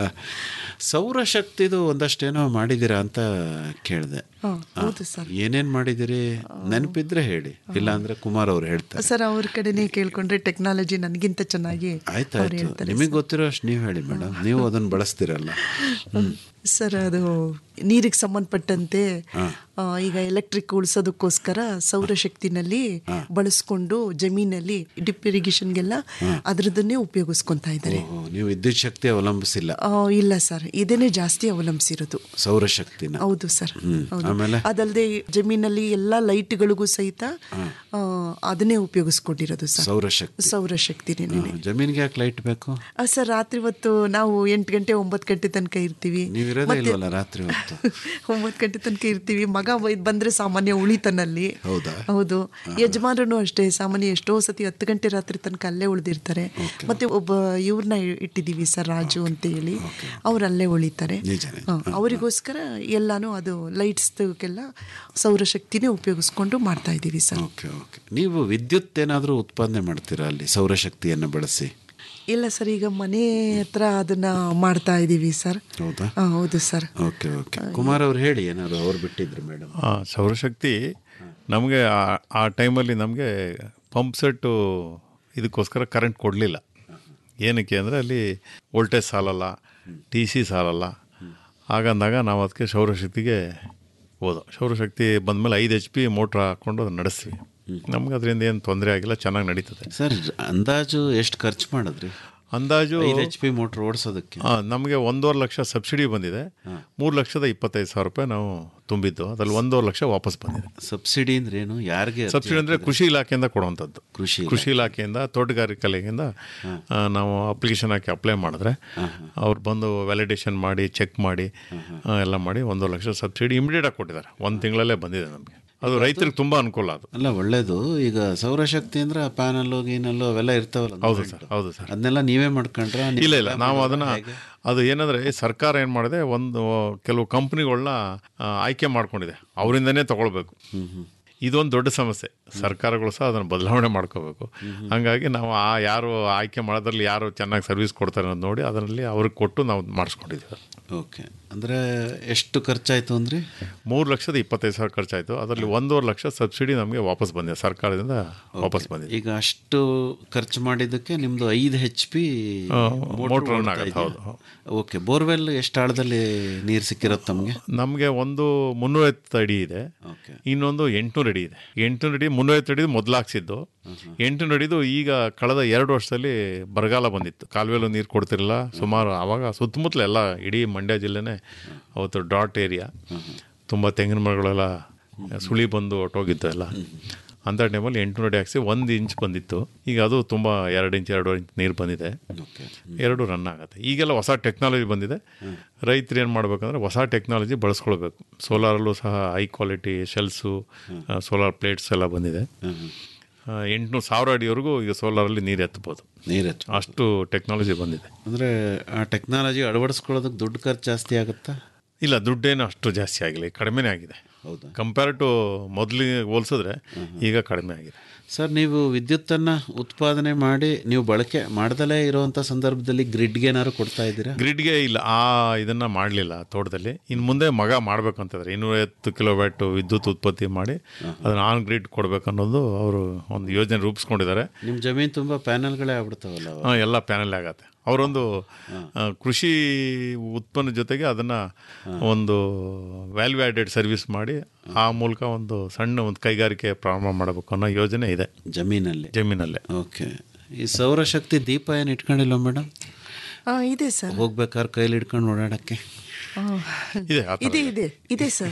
ಸೌರಶಕ್ತಿದು ಒಂದಷ್ಟೇನೋ ಮಾಡಿದ್ದೀರಾ ಅಂತ ಕೇಳಿದೆ ಹಾ, ಹೌದು ಸರ್ ಏನೇನ್ ಮಾಡಿದಿರಿ ನೆನಪಿದ್ರೆ ಹೇಳಿ ಇಲ್ಲ ಅಂದ್ರೆ ಕುಮಾರ್ ಅವ್ರು ಹೇಳ್ತಾರೆ ಸರ್ ಅವ್ರ ಕಡೆನೇ ಕೇಳ್ಕೊಂಡ್ರೆ ಟೆಕ್ನಾಲಜಿ ನನಗಿಂತ ಚೆನ್ನಾಗಿ ಅವ್ರು ಆಯ್ತಾಯ್ತು ಹೇಳ್ತಾರೆ ನಿಮಗೆ ಗೊತ್ತಿರೋ ಅಷ್ಟು ನೀವು ಹೇಳಿ ಮೇಡಮ್ ನೀವು ಅದನ್ನ ಬಳಸ್ತಿರಲ್ಲ ಹ್ಮ್. ಸರ್ ಅದು ನೀರಿಗೆ ಸಂಬಂಧಪಟ್ಟಂತೆ ಆ, ಈಗ ಎಲೆಕ್ಟ್ರಿಕ್ ಉಳಿಸೋದಕ್ಕೋಸ್ಕರ ಸೌರಶಕ್ತಿನಲ್ಲಿ ಬಳಸ್ಕೊಂಡು ಜಮೀನಲ್ಲಿ ಡಿಪ್ ಇರಿಗೇಷನ್ಗೆಲ್ಲ ಅದ್ರದನ್ನೇ ಉಪಯೋಗಿಸ್ಕೊಂತಾ ಇದ್ದಾರೆ ಓಹೋ, ನೀವು ವಿದ್ಯುತ್ ಶಕ್ತಿ ಅವಲಂಬಿಸಿಲ್ಲ ಆ, ಇಲ್ಲ ಸರ್ ಇದೇನೆ ಜಾಸ್ತಿ ಅವಲಂಬಿಸಿರೋದು ಸೌರಶಕ್ತಿನ ಹೌದು ಸರ್ ಹ್ಮ್. ಹೌದು. ಆಮೇಲೆ? ಅದಲ್ಲದೆ ಜಮೀನಲ್ಲಿ ಎಲ್ಲ ಲೈಟ್ಗಳಿಗೂ ಸಹಿತ ಆ, ಅದನ್ನೇ ಉಪಯೋಗಿಸ್ಕೊಂಡಿರೋದು ಸರ್ ಸೌರಶಕ್ತಿ ಸೌರಶಕ್ತಿನೇ ಹಾ, ಜಮೀನ್ಗೆ ಯಾಕೆ ಲೈಟ್ ಬೇಕು ಆ, ಸರ್ ರಾತ್ರಿ ಹೊತ್ತು ನಾವು ಎಂಟು ಗಂಟೆ ಒಂಬತ್ತು ಗಂಟೆ ತನಕ ಇರ್ತೀವಿ ನೀವಿರೋದೇ ಇಲ್ವಲ್ಲ ರಾತ್ರಿ ಹೊತ್ತು ಒಂಬತ್ತು ಗಂಟೆ ತನಕ ಇರ್ತೀವಿ ಮಗ ಬೈದ್ ಬಂದ್ರೆ ಸಾಮಾನ್ಯ ಉಳಿತಾನಲ್ಲಿ ಹೌದಾ ಹೌದು ಯಜಮಾನರು ಅಷ್ಟೇ ಸಾಮಾನ್ಯ ಎಷ್ಟೋ ಸತಿ ಹತ್ತು ಗಂಟೆ ರಾತ್ರಿ ತನಕ ಅಲ್ಲೇ ಉಳಿದಿರ್ತಾರೆ ಮತ್ತೆ ಒಬ್ಬ ಇವ್ರನ್ನ ಇಟ್ಟಿದ್ದೀವಿ ಸರ್ ರಾಜು ಅಂತ ಹೇಳಿ ಅವ್ರು ಅಲ್ಲೇ ಉಳಿತಾರೆ ನಿಜನೇ. ಹ, ಅವರಿಗೋಸ್ಕರ ಎಲ್ಲಾನು ಅದು ಲೈಟ್ಸ್ಗೆಲ್ಲ ಸೌರಶಕ್ತಿನೇ ಉಪಯೋಗಿಸ್ಕೊಂಡು ಮಾಡ್ತಾ ಇದ್ದೀವಿ ಸರ್ ಓಕೆ ಓಕೆ ನೀವು ವಿದ್ಯುತ್ ಏನಾದರೂ ಉತ್ಪಾದನೆ ಮಾಡ್ತೀರಾ ಅಲ್ಲಿ ಸೌರಶಕ್ತಿಯನ್ನು ಬಳಸಿ ಇಲ್ಲ ಸರ್ ಈಗ ಮನೆ ಹತ್ರ ಅದನ್ನ ಮಾಡ್ತಾ ಇದ್ದೀವಿ ಸರ್ ಹೌದಾ ಹ, ಹೌದು ಸರ್ ಓಕೆ ಓಕೆ ಕುಮಾರ್ ಅವ್ರು ಹೇಳಿ ಏನಾದ್ರು ಅವ್ರು ಬಿಟ್ಟಿದ್ರು ಮೇಡಮ್ ಆ, ಸೌರಶಕ್ತಿ ನಮಗೆ ಆ- ಆ ಟೈಮಲ್ಲಿ ನಮಗೆ ಪಂಪ್ ಸೆಟ್ಟು ಇದಕ್ಕೋಸ್ಕರ ಕರೆಂಟ್ ಕೊಡಲಿಲ್ಲ ಏನಕ್ಕೆ ಅಂದರೆ ಅಲ್ಲಿ ವೋಲ್ಟೇಜ್ ಸಾಲಲ್ಲ ಟಿ ಸಿ ಸಾಲಲ್ಲ ಹಾಗಂದಾಗ ನಾವು ಅದಕ್ಕೆ ಸೌರಶಕ್ತಿಗೆ ಹೋದೋ ಸೌರಶಕ್ತಿ ಬಂದಮೇಲೆ ಐದು ಎಚ್ ಪಿ ಮೋಟ್ರ್ ಹಾಕ್ಕೊಂಡು ಅದನ್ನ ನಡೆಸ್ತೀವಿ ನಮ್ಗೆ ಅದರಿಂದ ಏನು ತೊಂದರೆ ಆಗಿಲ್ಲ ಚೆನ್ನಾಗಿ ನಡೀತದೆ ಸರ್ ಅಂದಾಜು ಎಷ್ಟು ಖರ್ಚು ಮಾಡಿದ್ರಿ ಅಂದಾಜು ಐದು ಎಚ್ ಪಿ ಮೋಟ್ರ್ ಓಡಿಸೋದಕ್ಕೆ ಆ, ನಮಗೆ ಒಂದೂವರೆ ಲಕ್ಷ ಸಬ್ಸಿಡಿ ಬಂದಿದೆ ಮೂರು ಲಕ್ಷದ ಇಪ್ಪತ್ತೈದು ಸಾವಿರ ರೂಪಾಯಿ ನಾವು ತುಂಬಿದ್ದು ಅದ್ರಲ್ಲಿ ಒಂದೂವರೆ ಲಕ್ಷ ವಾಪಸ್ ಬಂದಿದೆ ಸಬ್ಸಿಡಿ ಅಂದ್ರೆ ಏನು ಯಾರಿಗೆ ಅರ್ಜಿ ಸಬ್ಸಿಡಿ ಅಂದರೆ ಹಾಕಿದ್ರಿ? ಕೃಷಿ ಇಲಾಖೆಯಿಂದ ಕೊಡುವಂಥದ್ದು ಕೃಷಿ ಕೃಷಿ ಇಲಾಖೆಯಿಂದ ತೋಟಗಾರಿಕೆ ಇಲಾಖೆಯಿಂದ ಆ, ನಾವು ಅಪ್ಲಿಕೇಶನ್ ಹಾಕಿ ಅಪ್ಲೈ ಮಾಡಿದ್ರೆ ಅವ್ರು ಬಂದು ವ್ಯಾಲಿಡೇಷನ್ ಮಾಡಿ ಚೆಕ್ ಮಾಡಿ ಆ, ಎಲ್ಲ ಮಾಡಿ ಒಂದು ಲಕ್ಷ ಸಬ್ಸಿಡಿ ಇಮಿಡಿಯೇಟಾಗಿ ಕೊಟ್ಟಿದ್ದಾರೆ ಒಂದು ತಿಂಗಳಲ್ಲೇ ಬಂದಿದೆ ನಮಗೆ ಅದು ರೈತರಿಗೆ ತುಂಬ ಅನುಕೂಲ ಅದು ಅಲ್ಲ ಒಳ್ಳೇದು ಈಗ ಸೌರಶಕ್ತಿ ಅಂದ್ರೆ ಪ್ಯಾನಲ್ಲು ಗೀನಲ್ಲು ಅವೆಲ್ಲ ಇರ್ತಾವಲ್ಲ ಹೌದು ಸರ್ ಹೌದು ಸರ್ ಅದನ್ನೆಲ್ಲ ನೀವೇ ಮಾಡ್ಕೊಂಡ್ರ ಇಲ್ಲ ಇಲ್ಲ ನಾವು ಅದನ್ನ ಅದು ಏನಂದ್ರೆ ಸರ್ಕಾರ ಏನು ಮಾಡಿದೆ ಒಂದು ಕೆಲವು ಕಂಪ್ನಿಗಳನ್ನ ಆಯ್ಕೆ ಮಾಡ್ಕೊಂಡಿದೆ ಅವರಿಂದನೇ ತಗೊಳ್ಬೇಕು ಇದೊಂದು ದೊಡ್ಡ ಸಮಸ್ಯೆ ಸರ್ಕಾರಗಳು ಸಹ ಅದನ್ನು ಬದಲಾವಣೆ ಮಾಡ್ಕೋಬೇಕು ಹಂಗಾಗಿ ನಾವು ಆ ಯಾರು ಆಯ್ಕೆ ಮಾಡೋದ್ರಲ್ಲಿ ಯಾರು ಚೆನ್ನಾಗಿ ಸರ್ವಿಸ್ ಕೊಡ್ತಾರೆ ಅನ್ನೋದು ನೋಡಿ ಅದರಲ್ಲಿ ಅವ್ರಿಗೆ ಕೊಟ್ಟು ನಾವು ಮಾಡಿಸ್ಕೊಂಡಿದ್ದೀವಿ ಓಕೆ ಅಂದರೆ ಎಷ್ಟು ಖರ್ಚಾಯಿತು ಅಂದರೆ ಮೂರು ಲಕ್ಷದ ಇಪ್ಪತ್ತೈದು ಸಾವಿರ ಖರ್ಚಾಯಿತು ಅದರಲ್ಲಿ ಒಂದೂವರೆ ಲಕ್ಷ ಸಬ್ಸಿಡಿ ನಮಗೆ ವಾಪಸ್ ಬಂದಿದೆ ಸರ್ಕಾರದಿಂದ ವಾಪಸ್ ಬಂದಿದೆ ಈಗ ಅಷ್ಟು ಖರ್ಚು ಮಾಡಿದ್ದಕ್ಕೆ ನಿಮ್ಮದು ಐದು ಹೆಚ್ ಪಿ ಆ, motor run ಆಗುತ್ತೆ, ಹೌದು. ಓಕೆ ಬೋರ್ವೆಲ್ ಎಷ್ಟು ಆಳದಲ್ಲಿ ನೀರು ಸಿಕ್ಕಿರೋದು ತಮಗೆ ನಮಗೆ ಒಂದು ಮುನ್ನೂರೈವತ್ತು ಅಡಿ ಇದೆ ಇನ್ನೊಂದು ಎಂಟುನೂರು ಅಡಿ ಇದೆ ಎಂಟುನೂರು ಅಡಿ ಮುನ್ನೂರೈವತ್ತು ಅಡಿ ಮೊದಲು ಹಾಕ್ಸಿದ್ದು ಎಂಟುನೂರು ಅಡಿದು ಈಗ ಕಳೆದ ಎರಡು ವರ್ಷದಲ್ಲಿ ಬರಗಾಲ ಬಂದಿತ್ತು ಕಾಲುವೆಲ್ಲೂ ನೀರು ಕೊಡ್ತಿರಲಿಲ್ಲ ಸುಮಾರು ಆವಾಗ ಸುತ್ತಮುತ್ತಲ ಎಲ್ಲ ಇಡೀ ಮಂಡ್ಯ ಜಿಲ್ಲೆನೇ ಅವತ್ತು ಡಾಟ್ ಏರಿಯಾ ತುಂಬ ತೆಂಗಿನ ಮರಗಳೆಲ್ಲ ಸುಳಿ ಬಂದು ಹೊಟ್ಟೋಗಿತ್ತು ಎಲ್ಲ ಅಂಥ ಟೈಮಲ್ಲಿ ಎಂಟುನೂರು ಅಡಿ ಹಾಕ್ಸಿ ಒಂದು ಇಂಚ್ ಬಂದಿತ್ತು ಈಗ ಅದು ತುಂಬ ಎರಡು ಇಂಚ್ ಎರಡು ಇಂಚ್ ನೀರು ಬಂದಿದೆ ಎರಡು ರನ್ ಆಗುತ್ತೆ ಈಗೆಲ್ಲ ಹೊಸ ಟೆಕ್ನಾಲಜಿ ಬಂದಿದೆ ರೈತರು ಏನು ಮಾಡಬೇಕಂದ್ರೆ ಹೊಸ ಟೆಕ್ನಾಲಜಿ ಬಳಸ್ಕೊಳ್ಬೇಕು ಸೋಲಾರಲ್ಲೂ ಸಹ high quality cells solar plates ಎಲ್ಲ ಬಂದಿದೆ ಎಂಟುನೂರು ಸಾವಿರ ಅಡಿವರೆಗೂ ಈಗ ಸೋಲಾರಲ್ಲಿ ನೀರು ಎತ್ತಬೋದು ನೀರು ಅಷ್ಟು ಟೆಕ್ನಾಲಜಿ ಬಂದಿದೆ ಅಂದರೆ ಆ ಟೆಕ್ನಾಲಜಿ ಅಳವಡಿಸ್ಕೊಳ್ಳೋದಕ್ಕೆ ದುಡ್ಡು ಖರ್ಚು ಜಾಸ್ತಿ ಆಗುತ್ತಾ ಇಲ್ಲ ದುಡ್ಡೇನು ಅಷ್ಟು ಜಾಸ್ತಿ ಆಗಿಲ್ಲ ಈಗ ಕಡಿಮೆನೇ ಆಗಿದೆ ಹೌದಾ ಕಂಪೇರ್ ಟು ಮೊದಲಿಗೆ ಹೋಲಿಸಿದ್ರೆ ಈಗ ಕಡಿಮೆ ಆಗಿದೆ ಸರ್ ನೀವು ವಿದ್ಯುತ್ತನ್ನು ಉತ್ಪಾದನೆ ಮಾಡಿ ನೀವು ಬಳಕೆ ಮಾಡ್ದಲೇ ಇರುವಂಥ ಸಂದರ್ಭದಲ್ಲಿ ಗ್ರಿಡ್ಗೆ ಏನಾದ್ರು ಕೊಡ್ತಾ ಇದ್ದೀರಾ ಗ್ರಿಡ್ಗೆ ಇಲ್ಲ ಆ ಇದನ್ನ ಮಾಡಲಿಲ್ಲ ತೋಟದಲ್ಲಿ ಇನ್ನು ಮುಂದೆ ಮಗ ಮಾಡ್ಬೇಕಂತಿದ್ರೆ ಇನ್ನೂರೈವತ್ತು ಕಿಲೋವ್ಯಾಟ್ ವಿದ್ಯುತ್ ಉತ್ಪತ್ತಿ ಮಾಡಿ ಅದನ್ನ ಆನ್ ಗ್ರಿಡ್ ಕೊಡ್ಬೇಕು ಅನ್ನೋದು ಅವರು ಒಂದು ಯೋಜನೆ ರೂಪಿಸ್ಕೊಂಡಿದ್ದಾರೆ ನಿಮ್ಮ ಜಮೀನು ತುಂಬ ಪ್ಯಾನಲ್ಗಳೇ ಆಗ್ಬಿಡ್ತಾವಲ್ಲ ಅವಾಗ. ಆ, ಎಲ್ಲ ಪ್ಯಾನಲ್ ಆಗತ್ತೆ ಅವರೊಂದು ಆ, ಕೃಷಿ ಉತ್ಪನ್ನ ಜೊತೆಗೆ ಅದನ್ನ ಒಂದು ವ್ಯಾಲ್ಯೂ ಆಡೆಡ್ ಸರ್ವಿಸ್ ಮಾಡಿ ಆ ಮೂಲಕ ಒಂದು ಸಣ್ಣ ಒಂದು ಕೈಗಾರಿಕೆ ಪ್ರಾರಂಭ ಮಾಡಬೇಕು ಅನ್ನೋ ಯೋಜನೆ ಇದೆ ಜಮೀನಲ್ಲಿ ಜಮೀನಲ್ಲೇ ಓಕೆ ಈ ಸೌರಶಕ್ತಿ ದೀಪ ಏನು ಇಟ್ಕೊಂಡಿಲ್ಲ ಮೇಡಮ್ ಆ, ಇದೆ ಸರ್ ಹೋಗ್ಬೇಕಾದ್ರೆ ಕೈಲಿ ಇಟ್ಕೊಂಡು ಓಡಾಡಕ್ಕೆ ಆ, ಇದೆ ಆ ಥರ ಇದೆ ಇದೆ ಇದೆ ಸರ್